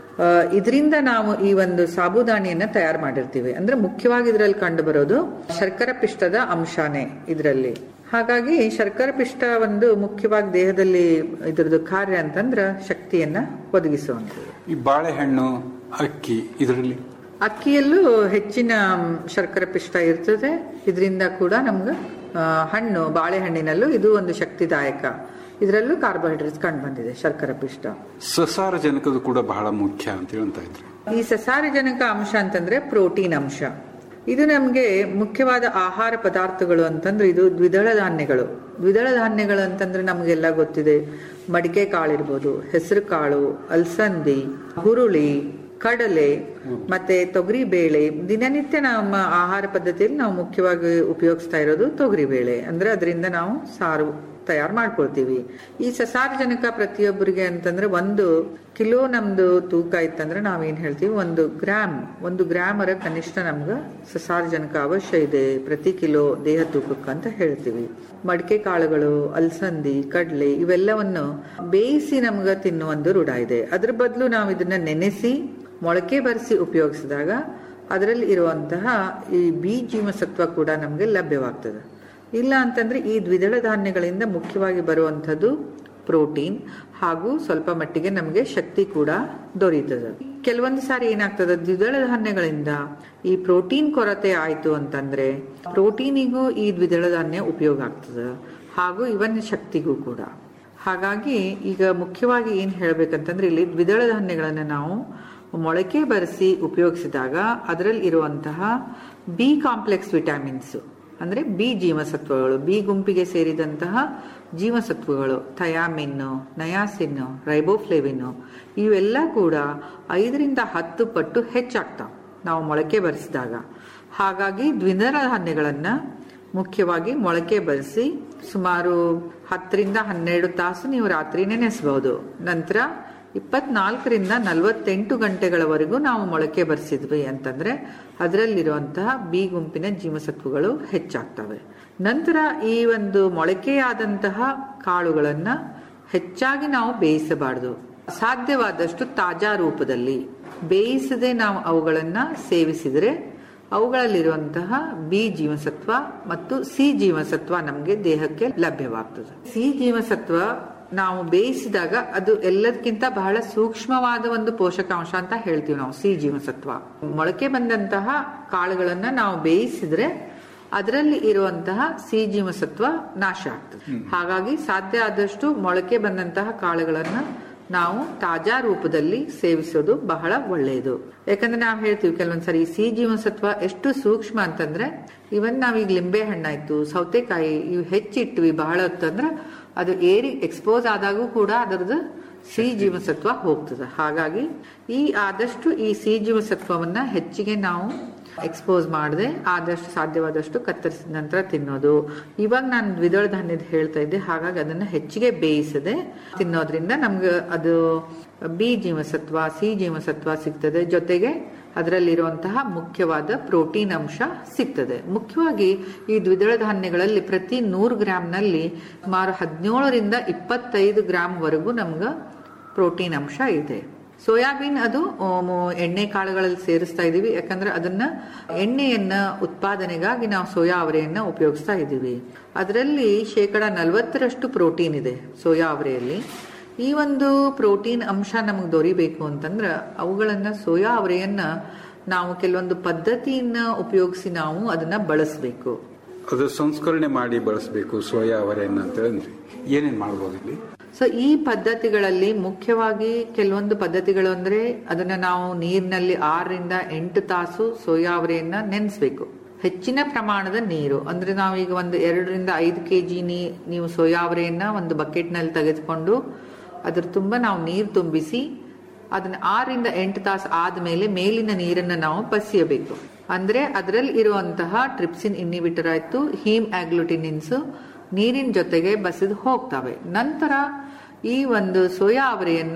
ಇದರಿಂದ ನಾವು ಈ ಒಂದು ಸಾಬುದಾನಿಯನ್ನ ತಯಾರು ಮಾಡಿರ್ತೀವಿ ಅಂದ್ರೆ ಮುಖ್ಯವಾಗಿ ಇದರಲ್ಲಿ ಕಂಡು ಬರೋದು ಶರ್ಕರ ಪಿಷ್ಟದ ಅಂಶನೇ ಇದರಲ್ಲಿ ಹಾಗಾಗಿ ಶರ್ಕರ ಪಿಷ್ಟ ಒಂದು ಮುಖ್ಯವಾಗಿ ದೇಹದಲ್ಲಿ ಇದ್ರದ್ದು ಕಾರ್ಯ ಅಂತಂದ್ರ ಶಕ್ತಿಯನ್ನ ಒದಗಿಸುವಂಥದ್ದು ಈ ಬಾಳೆಹಣ್ಣು ಅಕ್ಕಿ ಇದರಲ್ಲಿ ಅಕ್ಕಿಯಲ್ಲೂ ಹೆಚ್ಚಿನ ಶರ್ಕರ ಪಿಷ್ಟ ಇರ್ತದೆ ಇದರಿಂದ ಕೂಡ ನಮ್ಗೆ ಆ, ಹಣ್ಣು ಬಾಳೆಹಣ್ಣಿನಲ್ಲೂ ಇದು ಒಂದು ಶಕ್ತಿದಾಯಕ ಇದರಲ್ಲೂ ಕಾರ್ಬೋಹೈಡ್ರೇಟ್ಸ್ ಕಂಡು ಬಂದಿದೆ ಶರ್ಕರ ಪಿಷ್ಟ ಸಸಾರಜನಕದು ಕೂಡ ಬಹಳ ಮುಖ್ಯ ಅಂತ ಹೇಳ್ತಾ ಇದ್ರು ಈ ಸಸಾರಜನಕ ಅಂಶ ಅಂತಂದ್ರೆ ಪ್ರೋಟೀನ್ ಅಂಶ ಇದು ನಮಗೆ ಮುಖ್ಯವಾದ ಆಹಾರ ಪದಾರ್ಥಗಳು ಅಂತಂದ್ರೆ ಇದು ದ್ವಿದಳ ಧಾನ್ಯಗಳು ದ್ವಿದಳ ಧಾನ್ಯಗಳು ಅಂತಂದ್ರೆ ನಮಗೆಲ್ಲ ಗೊತ್ತಿದೆ ಮಡಿಕೆ ಕಾಳಿರ್ಬೋದು ಹೆಸರು ಕಾಳು ಅಲಸಂದಿ ಹುರುಳಿ ಕಡಲೆ ಮತ್ತೆ ತೊಗರಿ ಬೇಳೆ ದಿನನಿತ್ಯ ನಮ್ಮ ಆಹಾರ ಪದ್ಧತಿಯಲ್ಲಿ ನಾವು ಮುಖ್ಯವಾಗಿ ಉಪಯೋಗಿಸ್ತಾ ಇರೋದು ತೊಗರಿ ಬೇಳೆ ಅಂದ್ರೆ ಅದರಿಂದ ನಾವು ಸಾರು ತಯಾರು ಮಾಡ್ಕೊಳ್ತೀವಿ ಈ ಸಸಾರಜನಕ ಪ್ರತಿಯೊಬ್ಬರಿಗೆ ಅಂತಂದ್ರೆ ಒಂದು ಕಿಲೋ ನಮ್ದು ತೂಕ ಇತ್ತಂದ್ರೆ ನಾವೇನ್ ಹೇಳ್ತೀವಿ ಒಂದು ಗ್ರಾಮ್ ಒಂದು ಗ್ರಾಮರ ಕನಿಷ್ಠ ನಮ್ಗೆ ಸಸಾರಜನಕ ಅವಶ್ಯ ಇದೆ ಪ್ರತಿ ಕಿಲೋ ದೇಹ ತೂಕಕ್ಕೆ ಅಂತ ಹೇಳ್ತೀವಿ ಮಡಿಕೆ ಕಾಳುಗಳು ಅಲಸಂದಿ ಕಡ್ಲೆ ಇವೆಲ್ಲವನ್ನು ಬೇಯಿಸಿ ನಮ್ಗೆ ತಿನ್ನುವಂದು ರೂಢ ಇದೆ ಅದ್ರ ಬದಲು ನಾವು ಇದನ್ನ ನೆನೆಸಿ ಮೊಳಕೆ ಬರೆಸಿ ಉಪಯೋಗಿಸಿದಾಗ ಅದರಲ್ಲಿ ಇರುವಂತಹ ಈ ಬಿ ಜೀವಸತ್ವ ಕೂಡ ನಮಗೆ ಲಭ್ಯವಾಗ್ತದೆ ಇಲ್ಲ ಅಂತಂದ್ರೆ ಈ ದ್ವಿದಳ ಧಾನ್ಯಗಳಿಂದ ಮುಖ್ಯವಾಗಿ ಬರುವಂಥದ್ದು ಪ್ರೋಟೀನ್ ಹಾಗೂ ಸ್ವಲ್ಪ ಮಟ್ಟಿಗೆ ನಮಗೆ ಶಕ್ತಿ ಕೂಡ ದೊರೀತದೆ ಕೆಲವೊಂದು ಸಾರಿ ಏನಾಗ್ತದೆ ದ್ವಿದಳ ಧಾನ್ಯಗಳಿಂದ ಈ ಪ್ರೋಟೀನ್ ಕೊರತೆ ಆಯ್ತು ಅಂತಂದ್ರೆ ಪ್ರೋಟೀನಿಗೂ ಈ ದ್ವಿದಳ ಧಾನ್ಯ ಉಪಯೋಗ ಆಗ್ತದೆ ಹಾಗೂ ಇವನ್ ಶಕ್ತಿಗೂ ಕೂಡ ಹಾಗಾಗಿ ಈಗ ಮುಖ್ಯವಾಗಿ ಏನ್ ಹೇಳ್ಬೇಕಂತಂದ್ರೆ ಇಲ್ಲಿ ದ್ವಿದಳ ಧಾನ್ಯಗಳನ್ನ ನಾವು ಮೊಳಕೆ ಬರೆಸಿ ಉಪಯೋಗಿಸಿದಾಗ ಅದರಲ್ಲಿ ಇರುವಂತಹ ಬಿ ಕಾಂಪ್ಲೆಕ್ಸ್ ವಿಟಮಿನ್ಸ್ ಅಂದ್ರೆ ಬಿ ಜೀವಸತ್ವಗಳು ಬಿ ಗುಂಪಿಗೆ ಸೇರಿದಂತಹ ಜೀವಸತ್ವಗಳು ಥಯಾಮಿನ್ನು ನಯಾಸಿನ್ನು ರೈಬೋಫ್ಲೇವಿನ್ನು ಇವೆಲ್ಲ ಕೂಡ ಐದರಿಂದ ಹತ್ತು ಪಟ್ಟು ಹೆಚ್ಚಾಗ್ತಾವೆ ನಾವು ಮೊಳಕೆ ಬರೆಸಿದಾಗ ಹಾಗಾಗಿ ದ್ವಿದಳ ಧಾನ್ಯಗಳನ್ನ ಮುಖ್ಯವಾಗಿ ಮೊಳಕೆ ಬರೆಸಿ ಸುಮಾರು ಹತ್ತರಿಂದ ಹನ್ನೆರಡು ತಾಸು ನೀವು ರಾತ್ರಿ ನೆನೆಸಬಹುದು ನಂತರ ಇಪ್ಪತ್ನಾಲ್ಕರಿಂದ ನಲವತ್ತೆಂಟು ಗಂಟೆಗಳವರೆಗೂ ನಾವು ಮೊಳಕೆ ಬರೆಸಿದ್ವಿ ಅಂತಂದ್ರೆ ಅದರಲ್ಲಿರುವಂತಹ ಬಿ ಗುಂಪಿನ ಜೀವಸತ್ವಗಳು ಹೆಚ್ಚಾಗ್ತವೆ ನಂತರ ಈ ಒಂದು ಮೊಳಕೆಯಾದಂತಹ ಕಾಳುಗಳನ್ನ ಹೆಚ್ಚಾಗಿ ನಾವು ಬೇಯಿಸಬಾರದು ಸಾಧ್ಯವಾದಷ್ಟು ತಾಜಾ ರೂಪದಲ್ಲಿ ಬೇಯಿಸದೆ ನಾವು ಅವುಗಳನ್ನ ಸೇವಿಸಿದರೆ ಅವುಗಳಲ್ಲಿರುವಂತಹ ಬಿ ಜೀವಸತ್ವ ಮತ್ತು ಸಿ ಜೀವಸತ್ವ ನಮಗೆ ದೇಹಕ್ಕೆ ಲಭ್ಯವಾಗ್ತದೆ ಸಿ ಜೀವಸತ್ವ ನಾವು ಬೇಯಿಸಿದಾಗ ಅದು ಎಲ್ಲದಕ್ಕಿಂತ ಬಹಳ ಸೂಕ್ಷ್ಮವಾದ ಒಂದು ಪೋಷಕಾಂಶ ಅಂತ ಹೇಳ್ತೀವಿ ನಾವು ಸಿ ಜೀವಸತ್ವ ಮೊಳಕೆ ಬಂದಂತಹ ಕಾಳುಗಳನ್ನ ನಾವು ಬೇಯಿಸಿದ್ರೆ ಅದರಲ್ಲಿ ಇರುವಂತಹ ಸಿ ಜೀವಸತ್ವ ನಾಶ ಆಗ್ತದೆ ಹಾಗಾಗಿ ಸಾಧ್ಯ ಆದಷ್ಟು ಮೊಳಕೆ ಬಂದಂತಹ ಕಾಳುಗಳನ್ನ ನಾವು ತಾಜಾ ರೂಪದಲ್ಲಿ ಸೇವಿಸೋದು ಬಹಳ ಒಳ್ಳೆಯದು ಯಾಕಂದ್ರೆ ನಾವು ಹೇಳ್ತೀವಿ ಕೆಲವೊಂದ್ಸರಿ ಈ ಸಿ ಜೀವಸತ್ವ ಎಷ್ಟು ಸೂಕ್ಷ್ಮ ಅಂತಂದ್ರೆ ಇವನ್ ನಾವೀಗ ಲಿಂಬೆ ಹಣ್ಣಾಯ್ತು ಸೌತೆಕಾಯಿ ಇವು ಹೆಚ್ಚಿಟ್ವಿ ಬಹಳ ಹೊತ್ತಂದ್ರೆ ಅದು ಏರಿ ಎಕ್ಸ್ಪೋಸ್ ಆದಾಗೂ ಕೂಡ ಅದರದ್ದು ಸಿ ಜೀವಸತ್ವ ಹೋಗ್ತದೆ ಹಾಗಾಗಿ ಈ ಆದಷ್ಟು ಈ ಸಿ ಜೀವಸತ್ವವನ್ನ ಹೆಚ್ಚಿಗೆ ನಾವು ಎಕ್ಸ್ಪೋಸ್ ಮಾಡದೆ ಆದಷ್ಟು ಸಾಧ್ಯವಾದಷ್ಟು ಕತ್ತರಿಸಿದ ನಂತರ ತಿನ್ನೋದು ಇವಾಗ ನಾನು ದ್ವಿದಳ ಧಾನ್ಯದ ಹೇಳ್ತಾ ಇದ್ದೆ ಹಾಗಾಗಿ ಅದನ್ನ ಹೆಚ್ಚಿಗೆ ಬೇಯಿಸದೆ ತಿನ್ನೋದ್ರಿಂದ ನಮ್ಗೆ ಅದು ಬಿ ಜೀವಸತ್ವ ಸಿ ಜೀವಸತ್ವ ಸಿಗ್ತದೆ ಜೊತೆಗೆ ಅದರಲ್ಲಿರುವಂತಹ ಮುಖ್ಯವಾದ ಪ್ರೋಟೀನ್ ಅಂಶ ಸಿಗ್ತದೆ ಮುಖ್ಯವಾಗಿ ಈ ದ್ವಿದಳ ಧಾನ್ಯಗಳಲ್ಲಿ ಪ್ರತಿ ನೂರು ಗ್ರಾಮ್ನಲ್ಲಿ ಸುಮಾರು ಹದಿನೇಳರಿಂದ ಇಪ್ಪತ್ತೈದು ಗ್ರಾಮ್ ವರೆಗೂ ನಮ್ಗೆ ಪ್ರೋಟೀನ್ ಅಂಶ ಇದೆ ಸೋಯಾಬೀನ್ ಅದು ಆಮ್, ಎಣ್ಣೆ ಕಾಳುಗಳಲ್ಲಿ ಸೇರಿಸ್ತಾ ಇದೀವಿ ಯಾಕಂದ್ರೆ ಅದನ್ನ ಎಣ್ಣೆಯನ್ನ ಉತ್ಪಾದನೆಗಾಗಿ ನಾವು ಸೋಯಾ ಅವರೆಯನ್ನ ಉಪಯೋಗಿಸ್ತಾ ಇದ್ದೀವಿ ಅದರಲ್ಲಿ ಶೇಕಡ ನಲವತ್ತರಷ್ಟು ಪ್ರೋಟೀನ್ ಇದೆ ಸೋಯಾ ಅವರೆಯಲ್ಲಿ ಈ ಒಂದು ಪ್ರೋಟೀನ್ ಅಂಶ ನಮಗೆ ದೊರಿಬೇಕು ಅಂತಂದ್ರ ಅವುಗಳನ್ನ ಸೋಯಾ ಅವರೆಯನ್ನ ನಾವು ಕೆಲವೊಂದು ಪದ್ಧತಿಯನ್ನ ಉಪಯೋಗಿಸಿ ನಾವು ಅದನ್ನ ಬಳಸಬೇಕು ಅದು ಸಂಸ್ಕರಣೆ ಮಾಡಿ ಬಳಸಬೇಕು ಸೋಯಾ ಅವರೆಯನ್ನ ಅಂತ ಅಂದ್ರೆ ಏನೇನ್ ಮಾಡ್ಬೋದು ಇಲ್ಲಿ ಸೊ ಈ ಪದ್ಧತಿಗಳಲ್ಲಿ ಮುಖ್ಯವಾಗಿ ಕೆಲವೊಂದು ಪದ್ಧತಿಗಳು ಅಂದ್ರೆ ಅದನ್ನ ನಾವು ನೀರಿನಲ್ಲಿ ಆರರಿಂದ ಎಂಟು ತಾಸು ಸೋಯಾ ಅವರೆಯನ್ನ ನೆನೆಸ್ಬೇಕು ಹೆಚ್ಚಿನ ಪ್ರಮಾಣದ ನೀರು ಅಂದ್ರೆ ನಾವೀಗ ಒಂದು ಎರಡರಿಂದ ಐದು ಕೆಜಿ ನೀ ನೀವು ಸೋಯಾ ಅವರೆಯನ್ನ ಒಂದು ಬಕೆಟ್ ನಲ್ಲಿ ತೆಗೆದುಕೊಂಡು ಅದ್ರ ತುಂಬ ನಾವು ನೀರು ತುಂಬಿಸಿ ಅದನ್ನ ಆರರಿಂದ ಎಂಟು ತಾಸು ಆದ್ಮೇಲೆ ಮೇಲಿನ ನೀರನ್ನ ನಾವು ಬಸಿಯಬೇಕು ಅಂದ್ರೆ ಅದರಲ್ಲಿ ಇರುವಂತಹ ಟ್ರಿಪ್ಸಿನ್ ಇನ್ನಿಬಿಟರ್ ಆಯ್ತು ಹೀಮ್ ಆಗ್ಲುಟಿನಿನ್ಸ್ ನೀರಿನ ಜೊತೆಗೆ ಬಸಿದು ಹೋಗ್ತವೆ ನಂತರ ಈ ಒಂದು ಸೋಯಾ ಅವರೆಯನ್ನ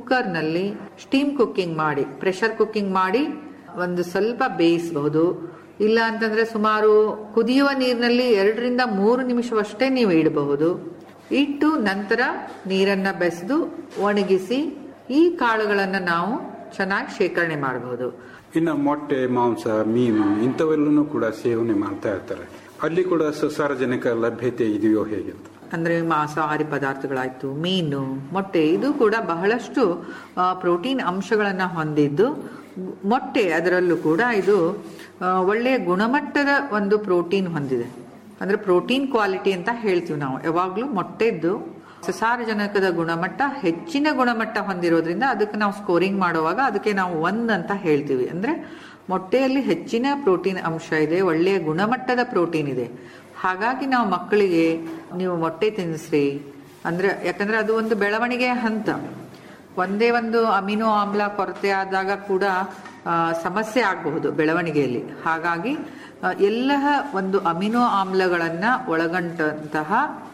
ಕುಕ್ಕರ್ನಲ್ಲಿ ಸ್ಟೀಮ್ ಕುಕ್ಕಿಂಗ್ ಮಾಡಿ ಪ್ರೆಷರ್ ಕುಕ್ಕಿಂಗ್ ಮಾಡಿ ಒಂದು ಸ್ವಲ್ಪ ಬೇಯಿಸಬಹುದು ಇಲ್ಲ ಅಂತಂದ್ರೆ ಸುಮಾರು ಕುದಿಯುವ ನೀರಿನಲ್ಲಿ ಎರಡರಿಂದ ಮೂರು ನಿಮಿಷವಷ್ಟೇ ನೀವು ಇಡಬಹುದು ಇಟ್ಟು ನಂತರ ನೀರನ್ನ ಬೆಸೆದು ಒಣಗಿಸಿ ಈ ಕಾಳುಗಳನ್ನ ನಾವು ಚೆನ್ನಾಗಿ ಶೇಖರಣೆ ಮಾಡಬಹುದು ಇನ್ನು ಮೊಟ್ಟೆ ಮಾಂಸ ಮೀನು ಇಂಥವೆಲ್ಲನೂ ಕೂಡ ಸೇವನೆ ಮಾಡ್ತಾ ಇರ್ತಾರೆ ಅಲ್ಲಿ ಕೂಡ ಸಾರ್ವಜನಿಕ ಲಭ್ಯತೆ ಇದೆಯೋ ಹೇಗೆ ಅಂತ ಅಂದ್ರೆ ಮಾಂಸಾಹಾರಿ ಪದಾರ್ಥಗಳಾಯ್ತು ಮೀನು ಮೊಟ್ಟೆ ಇದು ಕೂಡ ಬಹಳಷ್ಟು ಆ, ಪ್ರೋಟೀನ್ ಅಂಶಗಳನ್ನ ಹೊಂದಿದ್ದು ಮೊಟ್ಟೆ ಅದರಲ್ಲೂ ಕೂಡ ಇದು ಆ, ಒಳ್ಳೆಯ ಗುಣಮಟ್ಟದ ಒಂದು ಪ್ರೋಟೀನ್ ಹೊಂದಿದೆ ಅಂದ್ರೆ ಪ್ರೋಟೀನ್ ಕ್ವಾಲಿಟಿ ಅಂತ ಹೇಳ್ತೀವಿ ನಾವು ಯಾವಾಗ್ಲೂ ಮೊಟ್ಟೆದ್ದು ಸಸಾರಜನಕದ ಗುಣಮಟ್ಟ ಹೆಚ್ಚಿನ ಗುಣಮಟ್ಟ ಹೊಂದಿರೋದ್ರಿಂದ ಅದಕ್ಕೆ ನಾವು ಸ್ಕೋರಿಂಗ್ ಮಾಡುವಾಗ ಅದಕ್ಕೆ ನಾವು ಒಂದ್ ಅಂತ ಹೇಳ್ತೀವಿ ಅಂದ್ರೆ ಮೊಟ್ಟೆಯಲ್ಲಿ ಹೆಚ್ಚಿನ ಪ್ರೋಟೀನ್ ಅಂಶ ಇದೆ ಒಳ್ಳೆಯ ಗುಣಮಟ್ಟದ ಪ್ರೋಟೀನ್ ಇದೆ ಹಾಗಾಗಿ ನಾವು ಮಕ್ಕಳಿಗೆ ನೀವು ಮೊಟ್ಟೆ ತಿನ್ನಿಸ್ರಿ ಅಂದ್ರೆ ಯಾಕಂದ್ರೆ ಅದು ಒಂದು ಬೆಳವಣಿಗೆಯ ಹಂತ ಒಂದೇ ಒಂದು ಅಮಿನೋ ಆಮ್ಲ ಕೊರತೆ ಆದಾಗ ಕೂಡ ಆ, ಸಮಸ್ಯೆ ಆಗಬಹುದು ಬೆಳವಣಿಗೆಯಲ್ಲಿ ಹಾಗಾಗಿ ಆ, ಎಲ್ಲ ಒಂದು ಅಮಿನೋ ಆಮ್ಲಗಳನ್ನ ಒಳಗೊಂಡಂತಹ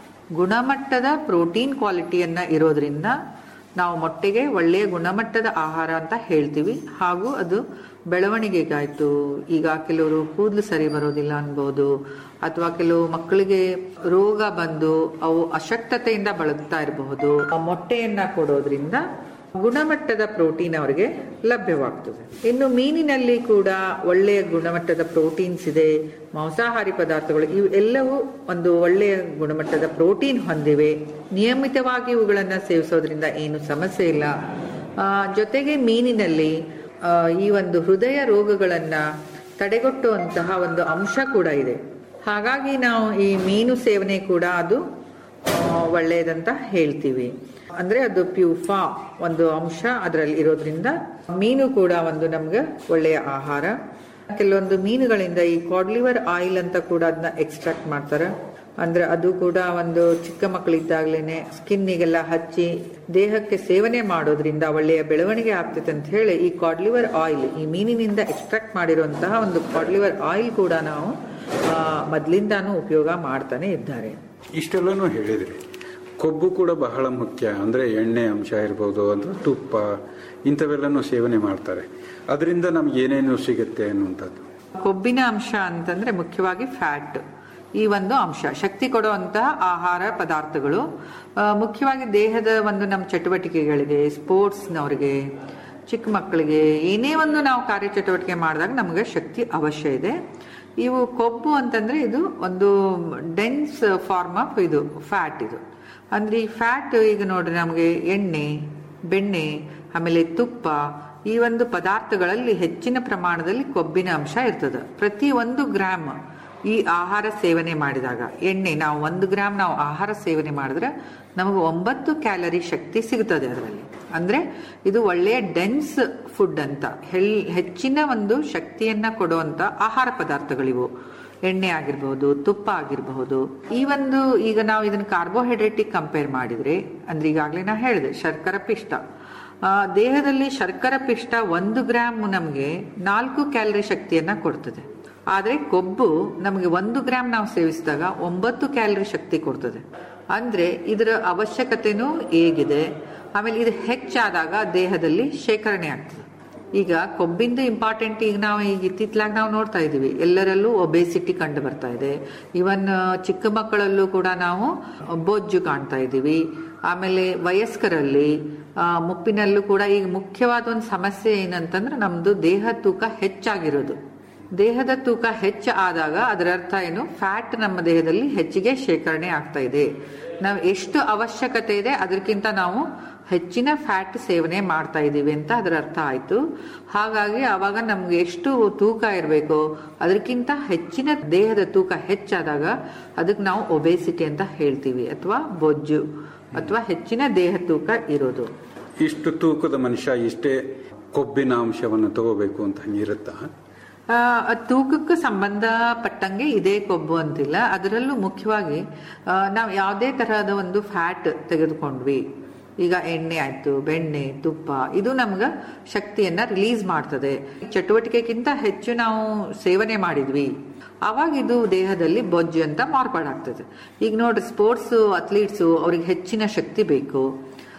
ಗುಣಮಟ್ಟದ ಪ್ರೋಟೀನ್ ಕ್ವಾಲಿಟಿಯನ್ನ ಇರೋದ್ರಿಂದ ನಾವು ಮೊಟ್ಟೆಗೆ ಒಳ್ಳೆಯ ಗುಣಮಟ್ಟದ ಆಹಾರ ಅಂತ ಹೇಳ್ತೀವಿ ಹಾಗೂ ಅದು ಬೆಳವಣಿಗೆಗಾಯ್ತು ಈಗ ಕೆಲವರು ಕೂದಲು ಸರಿ ಬರೋದಿಲ್ಲ ಅನ್ಬೋದು ಅಥವಾ ಕೆಲವು ಮಕ್ಕಳಿಗೆ ರೋಗ ಬಂದು ಅವು ಅಶಕ್ತತೆಯಿಂದ ಬಳಲ್ತಾ ಇರಬಹುದು ಆ ಮೊಟ್ಟೆಯನ್ನ ಕೊಡೋದ್ರಿಂದ ಗುಣಮಟ್ಟದ ಪ್ರೋಟೀನ್ ಅವರಿಗೆ ಲಭ್ಯವಾಗ್ತದೆ ಇನ್ನು ಮೀನಿನಲ್ಲಿ ಕೂಡ ಒಳ್ಳೆಯ ಗುಣಮಟ್ಟದ ಪ್ರೋಟೀನ್ಸ್ ಇದೆ ಮಾಂಸಾಹಾರಿ ಪದಾರ್ಥಗಳು ಇವು ಎಲ್ಲವೂ ಒಂದು ಒಳ್ಳೆಯ ಗುಣಮಟ್ಟದ ಪ್ರೋಟೀನ್ ಹೊಂದಿವೆ ನಿಯಮಿತವಾಗಿ ಇವುಗಳನ್ನ ಸೇವಿಸೋದ್ರಿಂದ ಏನು ಸಮಸ್ಯೆ ಇಲ್ಲ ಆ, ಜೊತೆಗೆ ಮೀನಿನಲ್ಲಿ ಆ, ಈ ಒಂದು ಹೃದಯ ರೋಗಗಳನ್ನ ತಡೆಗಟ್ಟುವಂತಹ ಒಂದು ಅಂಶ ಕೂಡ ಇದೆ ಹಾಗಾಗಿ ನಾವು ಈ ಮೀನು ಸೇವನೆ ಕೂಡ ಅದು ಆ, ಒಳ್ಳೆಯದಂತ ಹೇಳ್ತೀವಿ ಅಂದ್ರೆ ಅದು ಪ್ಯೂಫಾ ಒಂದು ಅಂಶ ಅದರಲ್ಲಿ ಇರೋದ್ರಿಂದ ಮೀನು ಕೂಡ ಒಂದು ನಮ್ಗೆ ಒಳ್ಳೆಯ ಆಹಾರ ಕೆಲವೊಂದು ಮೀನುಗಳಿಂದ ಈ ಕಾಡ್ಲಿವರ್ ಆಯಿಲ್ ಅಂತ ಕೂಡ ಅದನ್ನ ಎಕ್ಸ್ಟ್ರಾಕ್ಟ್ ಮಾಡ್ತಾರೆ ಅಂದ್ರೆ ಅದು ಕೂಡ ಒಂದು ಚಿಕ್ಕ ಮಕ್ಕಳಿದ್ದಾಗ್ಲೇನೆ ಸ್ಕಿನ್ನಿಗೆಲ್ಲ ಹಚ್ಚಿ ದೇಹಕ್ಕೆ ಸೇವನೆ ಮಾಡೋದ್ರಿಂದ ಒಳ್ಳೆಯ ಬೆಳವಣಿಗೆ ಆಗ್ತೈತೆ ಅಂತ ಹೇಳಿ ಈ ಕಾಡ್ಲಿವರ್ ಆಯಿಲ್ ಈ ಮೀನಿನಿಂದ ಎಕ್ಸ್ಟ್ರಾಕ್ಟ್ ಮಾಡಿರುವಂತಹ ಒಂದು ಕಾಡ್ಲಿವರ್ ಆಯಿಲ್ ಕೂಡ ನಾವು ಆ, ಮೊದ್ಲಿಂದಾನು ಉಪಯೋಗ ಮಾಡ್ತಾನೆ ಇದ್ದಾರೆ ಇಷ್ಟೆಲ್ಲನೂ ಹೇಳಿದ್ರಿ ಕೊಬ್ಬು ಕೂಡ ಬಹಳ ಮುಖ್ಯ ಅಂದ್ರೆ ಎಣ್ಣೆ ಅಂಶ ಇರ್ಬೋದು ಅಂದ್ರೆ ತುಪ್ಪ ಇಂಥವೆಲ್ಲನೂ ಸೇವನೆ ಮಾಡ್ತಾರೆ ಅದರಿಂದ ನಮ್ಗೆ ಏನೇನು ಸಿಗುತ್ತೆ ಅನ್ನುವಂಥದ್ದು ಕೊಬ್ಬಿನ ಅಂಶ ಅಂತಂದ್ರೆ ಮುಖ್ಯವಾಗಿ ಫ್ಯಾಟ್ ಈ ಒಂದು ಅಂಶ ಶಕ್ತಿ ಕೊಡುವಂತಹ ಆಹಾರ ಪದಾರ್ಥಗಳು ಆ, ಮುಖ್ಯವಾಗಿ ದೇಹದ ಒಂದು ನಮ್ಮ ಚಟುವಟಿಕೆಗಳಿಗೆ ಸ್ಪೋರ್ಟ್ಸ್ನವ್ರಿಗೆ ಚಿಕ್ಕ ಮಕ್ಕಳಿಗೆ ಏನೇ ಒಂದು ನಾವು ಕಾರ್ಯಚಟುವಟಿಕೆ ಮಾಡಿದಾಗ ನಮಗೆ ಶಕ್ತಿ ಅವಶ್ಯ ಇದೆ ಇವು ಕೊಬ್ಬು ಅಂತಂದ್ರೆ ಇದು ಒಂದು ಡೆನ್ಸ್ ಫಾರ್ಮ್ ಆಫ್ ಇದು ಫ್ಯಾಟ್ ಇದು ಅಂದ್ರೆ ಈ ಫ್ಯಾಟ್ ಈಗ ನೋಡ್ರಿ ನಮಗೆ ಎಣ್ಣೆ ಬೆಣ್ಣೆ ಆಮೇಲೆ ತುಪ್ಪ ಈ ಒಂದು ಪದಾರ್ಥಗಳಲ್ಲಿ ಹೆಚ್ಚಿನ ಪ್ರಮಾಣದಲ್ಲಿ ಕೊಬ್ಬಿನ ಅಂಶ ಇರ್ತದೆ ಪ್ರತಿ ಒಂದು ಗ್ರಾಮ್ ಈ ಆಹಾರ ಸೇವನೆ ಮಾಡಿದಾಗ ಎಣ್ಣೆ ನಾವು ಒಂದು ಗ್ರಾಮ್ ನಾವು ಆಹಾರ ಸೇವನೆ ಮಾಡಿದ್ರೆ ನಮಗೆ ಒಂಬತ್ತು ಕ್ಯಾಲರಿ ಶಕ್ತಿ ಸಿಗ್ತದೆ ಅದರಲ್ಲಿ ಅಂದ್ರೆ ಇದು ಒಳ್ಳೆಯ ಡೆನ್ಸ್ ಫುಡ್ ಅಂತ ಹೆಲ್- ಹೆಚ್ಚಿನ ಒಂದು ಶಕ್ತಿಯನ್ನ ಕೊಡುವಂತ ಆಹಾರ ಪದಾರ್ಥಗಳಿವು ಎಣ್ಣೆ ಆಗಿರ್ಬಹುದು ತುಪ್ಪ ಆಗಿರಬಹುದು ಈ ಒಂದು ಈಗ ನಾವು ಇದನ್ನ ಕಾರ್ಬೋಹೈಡ್ರೇಟಿಗೆ ಕಂಪೇರ್ ಮಾಡಿದ್ರೆ ಅಂದ್ರೆ ಈಗಾಗಲೇ ನಾ ಹೇಳಿದೆ ಶರ್ಕರ ಪಿಷ್ಟ ಆ, ದೇಹದಲ್ಲಿ ಶರ್ಕರ ಪಿಷ್ಟ ಒಂದು ಗ್ರಾಮ್ ನಮಗೆ ನಾಲ್ಕು ಕ್ಯಾಲರಿ ಶಕ್ತಿಯನ್ನ ಕೊಡ್ತದೆ ಆದ್ರೆ ಕೊಬ್ಬು ನಮಗೆ ಒಂದು ಗ್ರಾಮ್ ನಾವು ಸೇವಿಸಿದಾಗ ಒಂಬತ್ತು ಕ್ಯಾಲರಿ ಶಕ್ತಿ ಕೊಡ್ತದೆ ಅಂದ್ರೆ ಇದರ ಅವಶ್ಯಕತೆನೂ ಹೇಗಿದೆ ಆಮೇಲೆ ಇದು ಹೆಚ್ಚಾದಾಗ ದೇಹದಲ್ಲಿ ಶೇಖರಣೆ ಆಗ್ತದೆ ಈಗ ಕೊಬ್ಬಿಂದು ಇಂಪಾರ್ಟೆಂಟ್ ಈಗ ನಾವು ಈಗ ಇತ್ತಿತ್ಲಾಗ ನಾವು ನೋಡ್ತಾ ಇದೀವಿ ಎಲ್ಲರಲ್ಲೂ ಒಬೇಸಿಟಿ ಕಂಡು ಬರ್ತಾ ಇದೆ ಇವನ್ ಚಿಕ್ಕ ಮಕ್ಕಳಲ್ಲೂ ಕೂಡ ನಾವು ಬೊಜ್ಜು ಕಾಣ್ತಾ ಇದೀವಿ ಆಮೇಲೆ ವಯಸ್ಕರಲ್ಲಿ ಆ, ಮುಪ್ಪಿನಲ್ಲೂ ಕೂಡ ಈಗ ಮುಖ್ಯವಾದ ಒಂದು ಸಮಸ್ಯೆ ಏನಂತಂದ್ರೆ ನಮ್ದು ದೇಹ ತೂಕ ಹೆಚ್ಚಾಗಿರೋದು ದೇಹದ ತೂಕ ಹೆಚ್ಚು ಆದಾಗ ಅದರ ಅರ್ಥ ಏನು ಫ್ಯಾಟ್ ನಮ್ಮ ದೇಹದಲ್ಲಿ ಹೆಚ್ಚಿಗೆ ಶೇಖರಣೆ ಆಗ್ತಾ ಇದೆ ನಾವು ಎಷ್ಟು ಅವಶ್ಯಕತೆ ಇದೆ ಅದಕ್ಕಿಂತ ನಾವು ಹೆಚ್ಚಿನ ಫ್ಯಾಟ್ ಸೇವನೆ ಮಾಡ್ತಾ ಇದ್ದೀವಿ ಅಂತ ಅದರ ಅರ್ಥ ಆಯ್ತು ಹಾಗಾಗಿ ಅವಾಗ ನಮ್ಗೆ ಎಷ್ಟು ತೂಕ ಇರಬೇಕು ಅದಕ್ಕಿಂತ ಹೆಚ್ಚಿನ ದೇಹದ ತೂಕ ಹೆಚ್ಚಾದಾಗ ಅದಕ್ಕೆ ನಾವು ಒಬೇಸಿಟಿ ಅಂತ ಹೇಳ್ತೀವಿ ಅಥವಾ ಬೊಜ್ಜು ಅಥವಾ ಹೆಚ್ಚಿನ ದೇಹ ತೂಕ ಇರೋದು ಇಷ್ಟು ತೂಕದ ಮನುಷ್ಯ ಇಷ್ಟೇ ಕೊಬ್ಬಿನ ಅಂಶವನ್ನು ತಗೋಬೇಕು ಅಂತ ಹಂಗಿರುತ್ತಾ ಆ, ಅದ್ ತೂಕಕ್ಕೆ ಸಂಬಂಧಪಟ್ಟಂಗೆ ಇದೇ ಕೊಬ್ಬು ಅಂತಿಲ್ಲ ಅದರಲ್ಲೂ ಮುಖ್ಯವಾಗಿ ಆ, ನಾವು ಯಾವುದೇ ತರಹದ ಒಂದು ಫ್ಯಾಟ್ ತೆಗೆದುಕೊಂಡ್ವಿ ಈಗ ಎಣ್ಣೆ ಆಯ್ತು ಬೆಣ್ಣೆ ತುಪ್ಪ ಇದು ನಮ್ಗೆ ಶಕ್ತಿಯನ್ನ ರಿಲೀಸ್ ಮಾಡ್ತದೆ ಚಟುವಟಿಕೆಗಿಂತ ಹೆಚ್ಚು ನಾವು ಸೇವನೆ ಮಾಡಿದ್ವಿ ಅವಾಗ ಇದು ದೇಹದಲ್ಲಿ ಬೊಜ್ಜು ಅಂತ ಮಾರ್ಪಾಡಾಗ್ತದೆ ಈಗ ನೋಡ್ರಿ ಸ್ಪೋರ್ಟ್ಸ್ ಅಥ್ಲೀಟ್ಸು ಅವ್ರಿಗೆ ಹೆಚ್ಚಿನ ಶಕ್ತಿ ಬೇಕು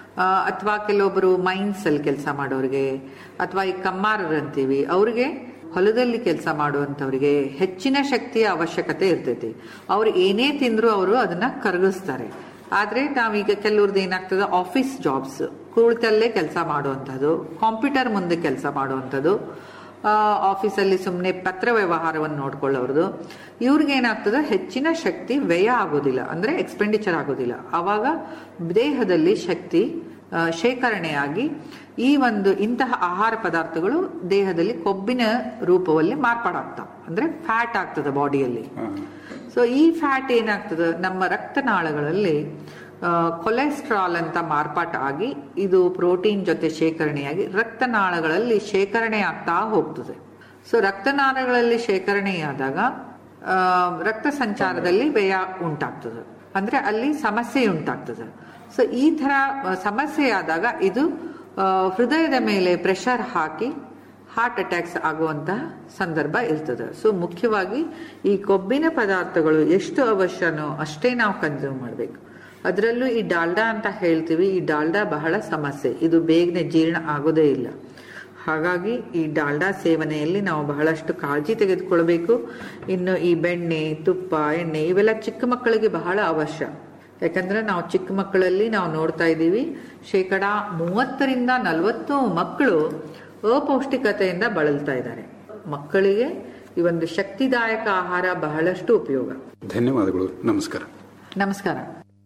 ಅಥವಾ ಕೆಲವೊಬ್ಬರು ಮೈನ್ಸ್ ಅಲ್ಲಿ ಕೆಲಸ ಮಾಡೋರಿಗೆ ಅಥವಾ ಈ ಕಮ್ಮಾರರು ಅಂತೀವಿ ಅವ್ರಿಗೆ ಹೊಲದಲ್ಲಿ ಕೆಲಸ ಮಾಡುವಂತವರಿಗೆ ಹೆಚ್ಚಿನ ಶಕ್ತಿಯ ಅವಶ್ಯಕತೆ ಇರ್ತೈತಿ ಅವ್ರು ಏನೇ ತಿಂದ್ರು ಅವರು ಅದನ್ನ ಕರಗಿಸ್ತಾರೆ ಆದ್ರೆ ನಾವೀಗ ಕೆಲವ್ರದ್ದು ಏನಾಗ್ತದೆ ಆಫೀಸ್ ಜಾಬ್ಸ್ ಕುಳಿತಲ್ಲೇ ಕೆಲಸ ಮಾಡುವಂಥದ್ದು ಕಾಂಪ್ಯೂಟರ್ ಮುಂದೆ ಕೆಲಸ ಮಾಡುವಂಥದ್ದು ಆಫೀಸಲ್ಲಿ ಸುಮ್ಮನೆ ಪತ್ರ ವ್ಯವಹಾರವನ್ನು ನೋಡ್ಕೊಳ್ಳೋರ್ದು ಇವ್ರಿಗೆ ಏನಾಗ್ತದೆ ಹೆಚ್ಚಿನ ಶಕ್ತಿ ವ್ಯಯ ಆಗೋದಿಲ್ಲ ಅಂದ್ರೆ ಎಕ್ಸ್ಪೆಂಡಿಚರ್ ಆಗೋದಿಲ್ಲ ಆವಾಗ ದೇಹದಲ್ಲಿ ಶಕ್ತಿ ಆ, ಶೇಖರಣೆಯಾಗಿ ಈ ಒಂದು ಇಂತಹ ಆಹಾರ ಪದಾರ್ಥಗಳು ದೇಹದಲ್ಲಿ ಕೊಬ್ಬಿನ ರೂಪದಲ್ಲಿ ಮಾರ್ಪಾಡಾಗ್ತಾವ ಅಂದ್ರೆ ಫ್ಯಾಟ್ ಆಗ್ತದೆ ಬಾಡಿಯಲ್ಲಿ ಸೊ ಈ ಫ್ಯಾಟ್ ಏನಾಗ್ತದೆ ನಮ್ಮ ರಕ್ತನಾಳಗಳಲ್ಲಿ ಕೊಲೆಸ್ಟ್ರಾಲ್ ಅಂತ ಮಾರ್ಪಾಟ ಆಗಿ ಇದು ಪ್ರೋಟೀನ್ ಜೊತೆ ಶೇಖರಣೆಯಾಗಿ ರಕ್ತನಾಳಗಳಲ್ಲಿ ಶೇಖರಣೆ ಆಗ್ತಾ ಹೋಗ್ತದೆ ಸೊ ರಕ್ತನಾಳಗಳಲ್ಲಿ ಶೇಖರಣೆಯಾದಾಗ ಆ, ರಕ್ತ ಸಂಚಾರದಲ್ಲಿ ವ್ಯಯ ಉಂಟಾಗ್ತದೆ ಅಂದ್ರೆ ಅಲ್ಲಿ ಸಮಸ್ಯೆ ಉಂಟಾಗ್ತದೆ ಸೊ ಈ ತರ ಆ, ಸಮಸ್ಯೆ ಆದಾಗ ಇದು ಆ, ಹೃದಯದ ಮೇಲೆ ಪ್ರೆಷರ್ ಹಾಕಿ ಹಾರ್ಟ್ ಅಟ್ಯಾಕ್ಸ್ ಆಗುವಂತಹ ಸಂದರ್ಭ ಇರ್ತದೆ ಸೊ ಮುಖ್ಯವಾಗಿ ಈ ಕೊಬ್ಬಿನ ಪದಾರ್ಥಗಳು ಎಷ್ಟು ಅವಶ್ಯನೋ ಅಷ್ಟೇ ನಾವು ಕನ್ಸ್ಯೂಮ್ ಮಾಡಬೇಕು ಅದರಲ್ಲೂ ಈ ಡಾಲ್ಡಾ ಅಂತ ಹೇಳ್ತೀವಿ ಈ ಡಾಲ್ಡಾ ಬಹಳ ಸಮಸ್ಯೆ ಇದು ಬೇಗನೆ ಜೀರ್ಣ ಆಗೋದೇ ಇಲ್ಲ ಹಾಗಾಗಿ ಈ ಡಾಲ್ಡಾ ಸೇವನೆಯಲ್ಲಿ ನಾವು ಬಹಳಷ್ಟು ಕಾಳಜಿ ತೆಗೆದುಕೊಳ್ಬೇಕು ಇನ್ನು ಈ ಬೆಣ್ಣೆ ತುಪ್ಪ ಎಣ್ಣೆ ಇವೆಲ್ಲ ಚಿಕ್ಕ ಮಕ್ಕಳಿಗೆ ಬಹಳ ಅವಶ್ಯ ಯಾಕಂದ್ರೆ ನಾವು ಚಿಕ್ಕ ಮಕ್ಕಳಲ್ಲಿ ನಾವು ನೋಡ್ತಾ ಇದ್ದೀವಿ ಶೇಕಡ ಮೂವತ್ತರಿಂದ ನಲವತ್ತು ಮಕ್ಕಳು ಅಪೌಷ್ಟಿಕತೆಯಿಂದ ಬಳಲ್ತಾ ಇದ್ದಾರೆ ಮಕ್ಕಳಿಗೆ ಈ ಒಂದು ಶಕ್ತಿದಾಯಕ ಆಹಾರ ಬಹಳಷ್ಟು ಉಪಯೋಗ ಧನ್ಯವಾದಗಳು ನಮಸ್ಕಾರ ನಮಸ್ಕಾರ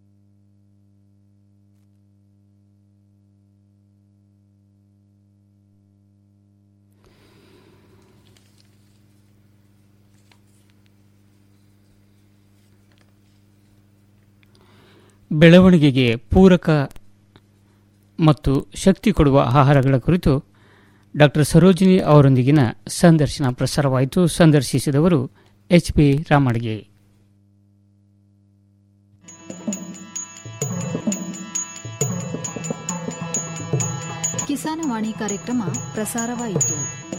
ಬೆಳವಣಿಗೆಗೆ ಪೂರಕ ಮತ್ತು ಶಕ್ತಿ ಕೊಡುವ ಆಹಾರಗಳ ಕುರಿತು ಡಾಕ್ಟರ್ ಸರೋಜಿನಿ ಅವರೊಂದಿಗಿನ ಸಂದರ್ಶನ ಪ್ರಸಾರವಾಯಿತು ಸಂದರ್ಶಿಸಿದವರು ಎಚ್ ಪಿ ರಾಮಡ್ಗೆ ಕಿಸಾನವಾಣಿ ಕಾರ್ಯಕ್ರಮ ಪ್ರಸಾರವಾಯಿತು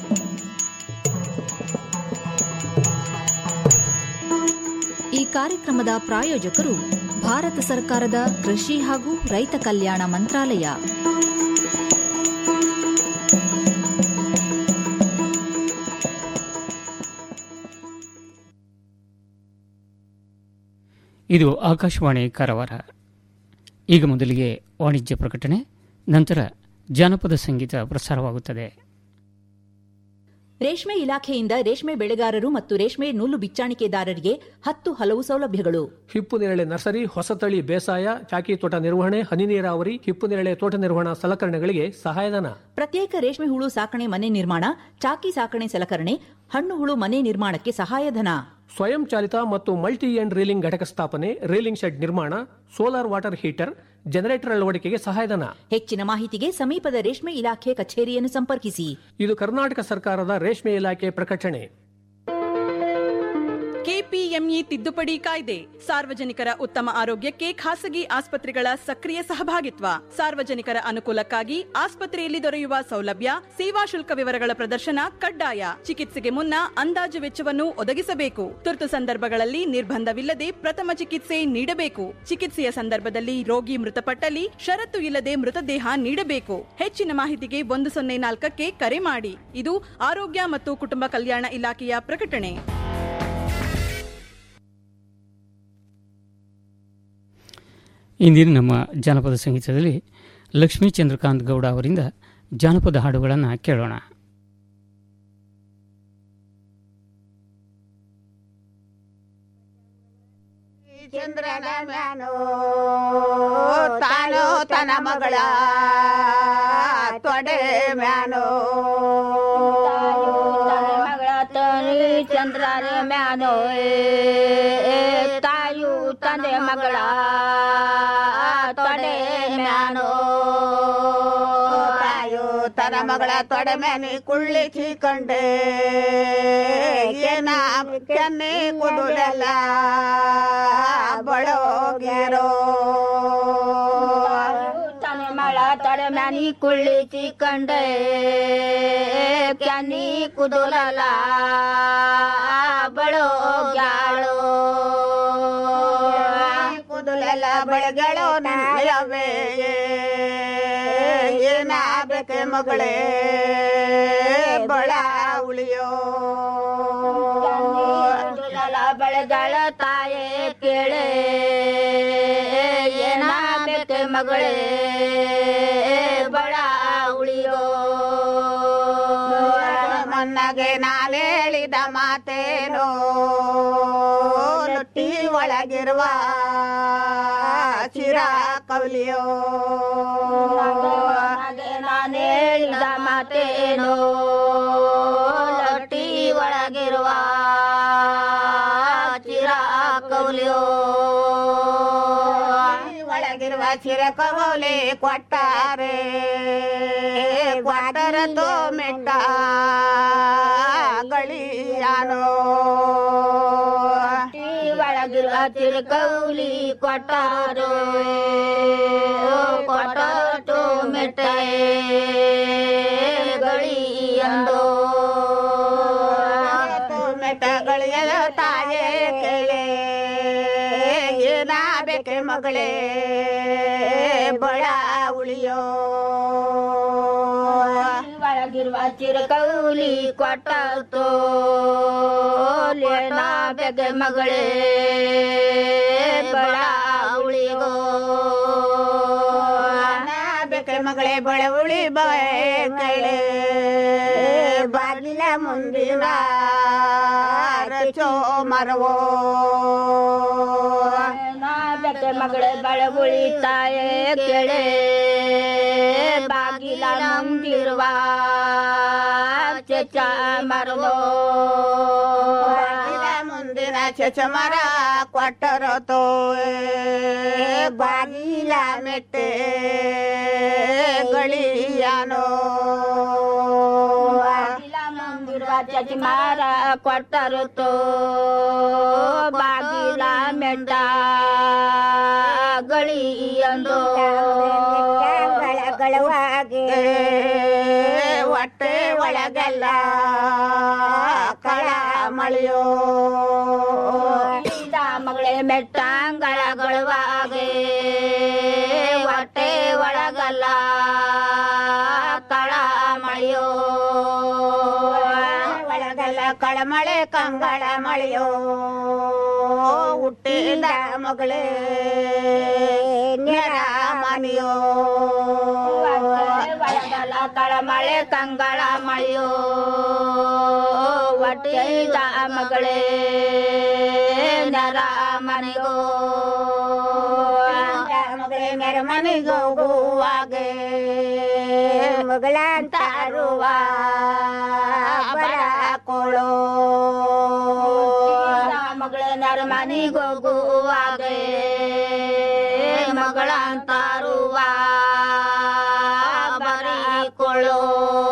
ಈ ಕಾರ್ಯಕ್ರಮದ ಪ್ರಾಯೋಜಕರು ಭಾರತ ಸರ್ಕಾರದ ಕೃಷಿ ಹಾಗೂ ರೈತ ಕಲ್ಯಾಣ ಮಂತ್ರಾಲಯ ಇದು ಆಕಾಶವಾಣಿ ಕಾರವಾರ ಈಗ ಮೊದಲಿಗೆ ವಾಣಿಜ್ಯ ಪ್ರಕಟಣೆ ನಂತರ ಜಾನಪದ ಸಂಗೀತ ಪ್ರಸಾರವಾಗುತ್ತದೆ ರೇಷ್ಮೆ ಇಲಾಖೆಯಿಂದ ರೇಷ್ಮೆ ಬೆಳೆಗಾರರು ಮತ್ತು ರೇಷ್ಮೆ ನೂಲು ಬಿಚ್ಚಾಣಿಕೆದಾರರಿಗೆ ಹತ್ತು ಹಲವು ಸೌಲಭ್ಯಗಳು ಹಿಪ್ಪು ನೇರಳೆ ನರ್ಸರಿ ಹೊಸತಳಿ ಬೇಸಾಯ ಚಾಕಿ ತೋಟ ನಿರ್ವಹಣೆ ಹನಿ ನೀರಾವರಿ ಹಿಪ್ಪು ನೇರಳೆ ತೋಟ ನಿರ್ವಹಣಾ ಸಲಕರಣೆಗಳಿಗೆ ಸಹಾಯಧನ ಪ್ರತ್ಯೇಕ ರೇಷ್ಮೆ ಹುಳು ಸಾಕಣೆ ಮನೆ ನಿರ್ಮಾಣ ಚಾಕಿ ಸಾಕಣೆ ಸಲಕರಣೆ ಹಣ್ಣು ಹುಳು ಮನೆ ನಿರ್ಮಾಣಕ್ಕೆ ಸಹಾಯಧನ ಸ್ವಯಂ ಚಾಲಿತ ಮತ್ತು ಮಲ್ಟಿ ಎಂಡ್ ರೀಲಿಂಗ್ ಘಟಕ ಸ್ಥಾಪನೆ ರೀಲಿಂಗ್ ಶೆಡ್ ನಿರ್ಮಾಣ ಸೋಲಾರ್ ವಾಟರ್ ಹೀಟರ್ ಜನರೇಟರ್ ಅಳವಡಿಕೆಗೆ ಸಹಾಯಧನ ಹೆಚ್ಚಿನ ಮಾಹಿತಿಗೆ ಸಮೀಪದ ರೇಷ್ಮೆ ಇಲಾಖೆ ಕಚೇರಿಯನ್ನು ಸಂಪರ್ಕಿಸಿ ಇದು ಕರ್ನಾಟಕ ಸರ್ಕಾರದ ರೇಷ್ಮೆ ಇಲಾಖೆ ಪ್ರಕಟಣೆ ಕೆಪಿಎಂಇ ತಿದ್ದುಪಡಿ ಕಾಯ್ದೆ ಸಾರ್ವಜನಿಕರ ಉತ್ತಮ ಆರೋಗ್ಯಕ್ಕೆ ಖಾಸಗಿ ಆಸ್ಪತ್ರೆಗಳ ಸಕ್ರಿಯ ಸಹಭಾಗಿತ್ವ ಸಾರ್ವಜನಿಕರ ಅನುಕೂಲಕ್ಕಾಗಿ ಆಸ್ಪತ್ರೆಯಲ್ಲಿ ದೊರೆಯುವ ಸೌಲಭ್ಯ ಸೇವಾ ಶುಲ್ಕ ವಿವರಗಳ ಪ್ರದರ್ಶನ ಕಡ್ಡಾಯ ಚಿಕಿತ್ಸೆಗೆ ಮುನ್ನ ಅಂದಾಜು ವೆಚ್ಚವನ್ನು ಒದಗಿಸಬೇಕು ತುರ್ತು ಸಂದರ್ಭಗಳಲ್ಲಿ ನಿರ್ಬಂಧವಿಲ್ಲದೆ ಪ್ರಥಮ ಚಿಕಿತ್ಸೆ ನೀಡಬೇಕು ಚಿಕಿತ್ಸೆಯ ಸಂದರ್ಭದಲ್ಲಿ ರೋಗಿ ಮೃತಪಟ್ಟಲ್ಲಿ ಷರತ್ತು ಇಲ್ಲದೆ ಮೃತದೇಹ ನೀಡಬೇಕು ಹೆಚ್ಚಿನ ಮಾಹಿತಿಗೆ ಒಂದು ಸೊನ್ನೆ ನಾಲ್ಕಕ್ಕೆ ಕರೆ ಮಾಡಿ ಇದು ಆರೋಗ್ಯ ಮತ್ತು ಕುಟುಂಬ ಕಲ್ಯಾಣ ಇಲಾಖೆಯ ಪ್ರಕಟಣೆ ಇಂದಿನ ನಮ್ಮ ಜಾನಪದ ಸಂಗೀತದಲ್ಲಿ ಲಕ್ಷ್ಮೀ ಚಂದ್ರಕಾಂತ್ ಗೌಡ ಅವರಿಂದ ಜಾನಪದ ಹಾಡುಗಳನ್ನು ಕೇಳೋಣ ಚಂದ್ರನ ಮ್ಯಾನೋ ತಾನೋ ತನ ಮಗಳ ತೊಡೆ ಮ್ಯಾನೋ ಮಗಳ ತನಿ ಚಂದ್ರನ ಮ್ಯಾನೋ ತಾಯು ತಂದೆ ಮಗಳ ತೊಡೆ ಮ್ಯಾನೋ ತಾಯು ತನ ಮಗಳ ತೊಡೆ ಮ್ಯಾನಿ ಕುಳ್ಳಿ ಚೀಕಂಡೆ ಏನ ಕೆನ್ನೆ ಕುದುರೆಲ್ಲ ಬಡೋಗ್ಯಾರೋ ತನ ಮಳ ತೊಡೆ ಮ್ಯಾನಿ ಕುಳ್ಳಿ ಚೀಕಂಡೆ ಕ್ಯಾನಿ ಕುದುರಲ್ಲ ಬಡೋಗ್ಯಾಳೋ ಕುದುಲ ತುಲಲ ಬಳಗಳು ನಲ್ಲವೇ ಏನಾಗಬೇಕೆ ಮಗಳೇ ಬಳ ಉಳಿಯೋ ತುಲಲ ಬಳಗಳ ತಾಯೇ ಕೇಳೆ ಏನಾಗಬೇಕೆ ಮಗಳೇ ಬಳ ಉಳಿಯೋ ಮೊನ್ನಗೆ ನಾನು ಹೇಳಿದ ಮಾತೇನೋ ಲೊಟ್ಟಿ ಒಳಗಿರುವ ಚಿರ ಕವಲಿಯೋ ನಾನು ಹೇಳಿದ ಮಾತೇನೋ ಲೊಟ್ಟಿ ಒಳಗಿರುವ ಚಿರ ಕವಲಿಯೋ ಒಳಗಿರುವ ಚಿರ ಕವಲಿ ಕೊಟ್ಟಾರೆ ಕ್ವಾಟರ ತೋ ಮೆಟ್ಟ ಗಳಿಯಾನೋ ಒಳಗಿರುವ ಚಿರಕೌಲಿ ಕೊಟ್ಟಾರೋ ಕೊಟ್ಟು ಮೆಟ್ಟ ಗಳಿಯಂದೋ ಮೆಟ್ಟ ಗಳಿಯದ ತಾಯೇ ಕೇಳೆ ಏನಾಗಬೇಕೆ ಮಗಳೇ ಬಳ ಉಳಿಯೋ ಒಳಗಿರುವ ಚಿರಕೌಲಿ ಕೊಟ್ಟೋ ಬೇಗ ಮಗಳೇ ಬಳ ಉಳಿಗೋ ಬೇಕೆ ಮಗಳೇ ಬಳ ಉಳಿ ಬೇಕಳೆ ಬಾಗಿಲ ಮುಂದಿನ ರಚೋ ಮರವೋ ಬೇಕೆ ಮಗಳೇ ಬಳ ಉಳಿತಾಯೇ ಕೇಳೆ ಬಾಗಿಲ ಮುಂದಿರುವ ಚಚ ಮರವೋ ಬಾಗಿಲ ಮುಂದಿನ ಚಚ ಮರ ಕೊಟ್ಟರೋ ತೋ ಬಾಗಿಲ ಮೆಟ್ಟೆ ಗಳಿಯಾನೋ ಬಾಗಿಲ ಮುಂದಿರುವ ಚಚ ಮರ ಕೊಟ್ಟರೋ ತೋ ಬಾಗಿಲ ಮೆಟ್ಟ ಗಳಿಯಂದೋ ಗಳಗಳವಾಗಿ ಹೊಟ್ಟೆ ಒಳಗೆಲ್ಲ ಕಳ ಮಳೆಯೋ ಮಗಳೇ ಮೆಟ್ಟಂಗಳಗಳವಾಗೆ ಹೊಟ್ಟೆ ಒಳಗಲ್ಲ ಕಳ ಮಳೆಯೋ ಒಳಗಲ್ಲ ಕಳಮಳೆ ಕಂಗಳ ಮಳೆಯೋ ಹುಟ್ಟಿದ ಮಗಳೇ ನೆರ ಮನೆಯೋ ಒಳಗಲ್ಲ ಕಳಮಳೆ ಕಂಗಳ ಮಳೆಯೋ ಹೊಟ್ಟಿದ ಮಗಳೇ ನರ ಮನೆಗೋ ಮಗಳೇ ನೆರ ಮನೆಗೋಗುವಾಗೆ ಮಗಳಂತಾರುವ ಬರ ಕೋಳೋ ಮಗಳೇ ನರ ಮನೆಗೋಗುವಾಗೆ ಮಗಳಂತಾರುವ ಬರೀ ಕೊಳ್ಳೋ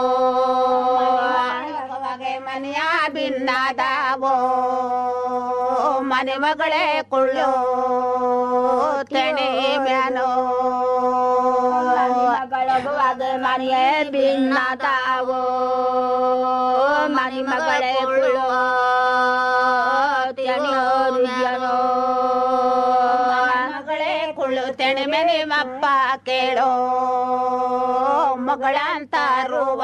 ಮನೆಯ ಭಿನ್ನದಾವೋ ಮನೆ ಮಗಳೇ ಕೊಳ್ಳೋ ತೆಣೆ ಮ್ಯಾನೋ ಮಗಳಗುವಾಗ ಮನೆಯೇ ಭಿನ್ನದಾವೋ ಮನೆ ಮಗಳೇ ಕೊಳ್ಳೋ ತೆಣೆಯೋರು ಮಗಳೇ ಕುಳ್ಳು ತೆಣೆ ಮನೆ ಮಪ್ಪ ಕೇಳೋ ಮಗಳಂತಾರುವ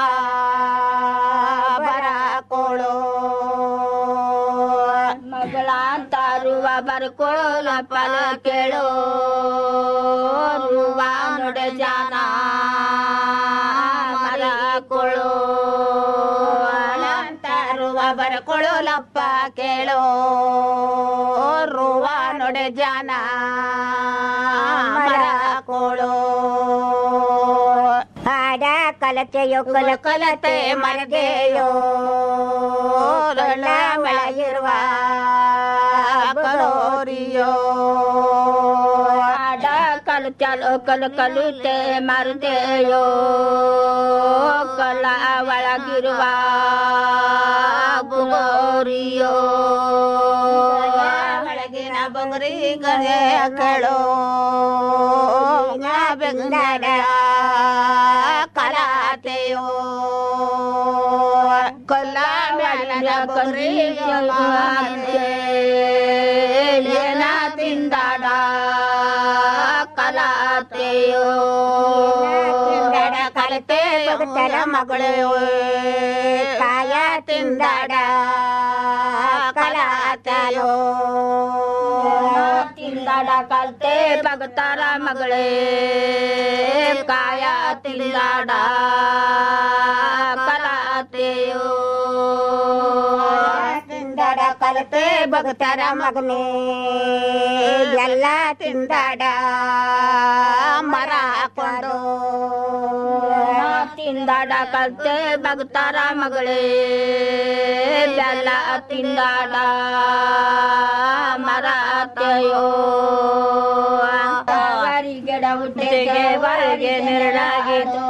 ಬರ ಕೋಳೋ ಮಗಳಂತಾರುವ ಬರ್ಕೊಳ್ಳ ಫಲ ಕೇಳೋ ರುವ ನೊಡೆ ಜಾನ ಮರ ಕೊಳೋ ಅಂತಾರುವ ಬರ್ಕೊಳ್ಳಲಪ್ಪ ಕೇಳೋ ರುವ ನೊಡೆ ಜಾನ ಮರ ಕೋಳೋ ಹಾಡ ಕಲತೆಯೋ ಕಲ ಕಲತೆ ಮರಗೆಯೋ ರಳ ಮಳೆಯಿರುವ ಕಲೋರಿಯೋ ಹಾಡ ಕಲ ಚಲೋ ಕಲ ಕಲುತೆ ಮರದೆಯೋ ಕಲ ಒಳಗಿರುವ ಗುಗೋರಿಯೋ ಒಳಗಿನ ಬೊಗರಿ ಗದೆ ಕೇಳೋ ಬೆಂಗಡ ಕಲಾತೆಯೋ ಕೊಲ್ಲ ಮೇಲಿನ ಬೊಗರಿ ಏನ ತಿಂದಾಡ ಕಲಾತೆಯೋ ತಿಂದಾಡ ಕಲಿತೆ ಬದುಕಲ ಮಗಳು ಕಾಯ ತಿಂದಾಡ ಕಲಾತೆಯೋ ತಿಂದಾಡ ಕಲ್ತೆ ಭಗತರ ಮಗಳೇ ಕಾಯ ತಿಂದಾಡ ಕಲಾತೆಯೋ ತಿಂದಾಡ ಕಲಿತೆ ಭಗತರ ಮಗನೇ ಎಲ್ಲ ತಿಂದಾಡ ಮರ ಹಾಕೊಂಡು ತಿಂದಾಡ ಕಲ್ತೆ ಭಗತರ ಮಗಳೇ ಬೆಲ್ಲ ತಿಂದಾಡ ಮರ ತೆಯೋ ಗಿಡ ಹುಟ್ಟಿಗೆ ಹೊರಗೆ ನೆರಳಾಗಿತ್ತು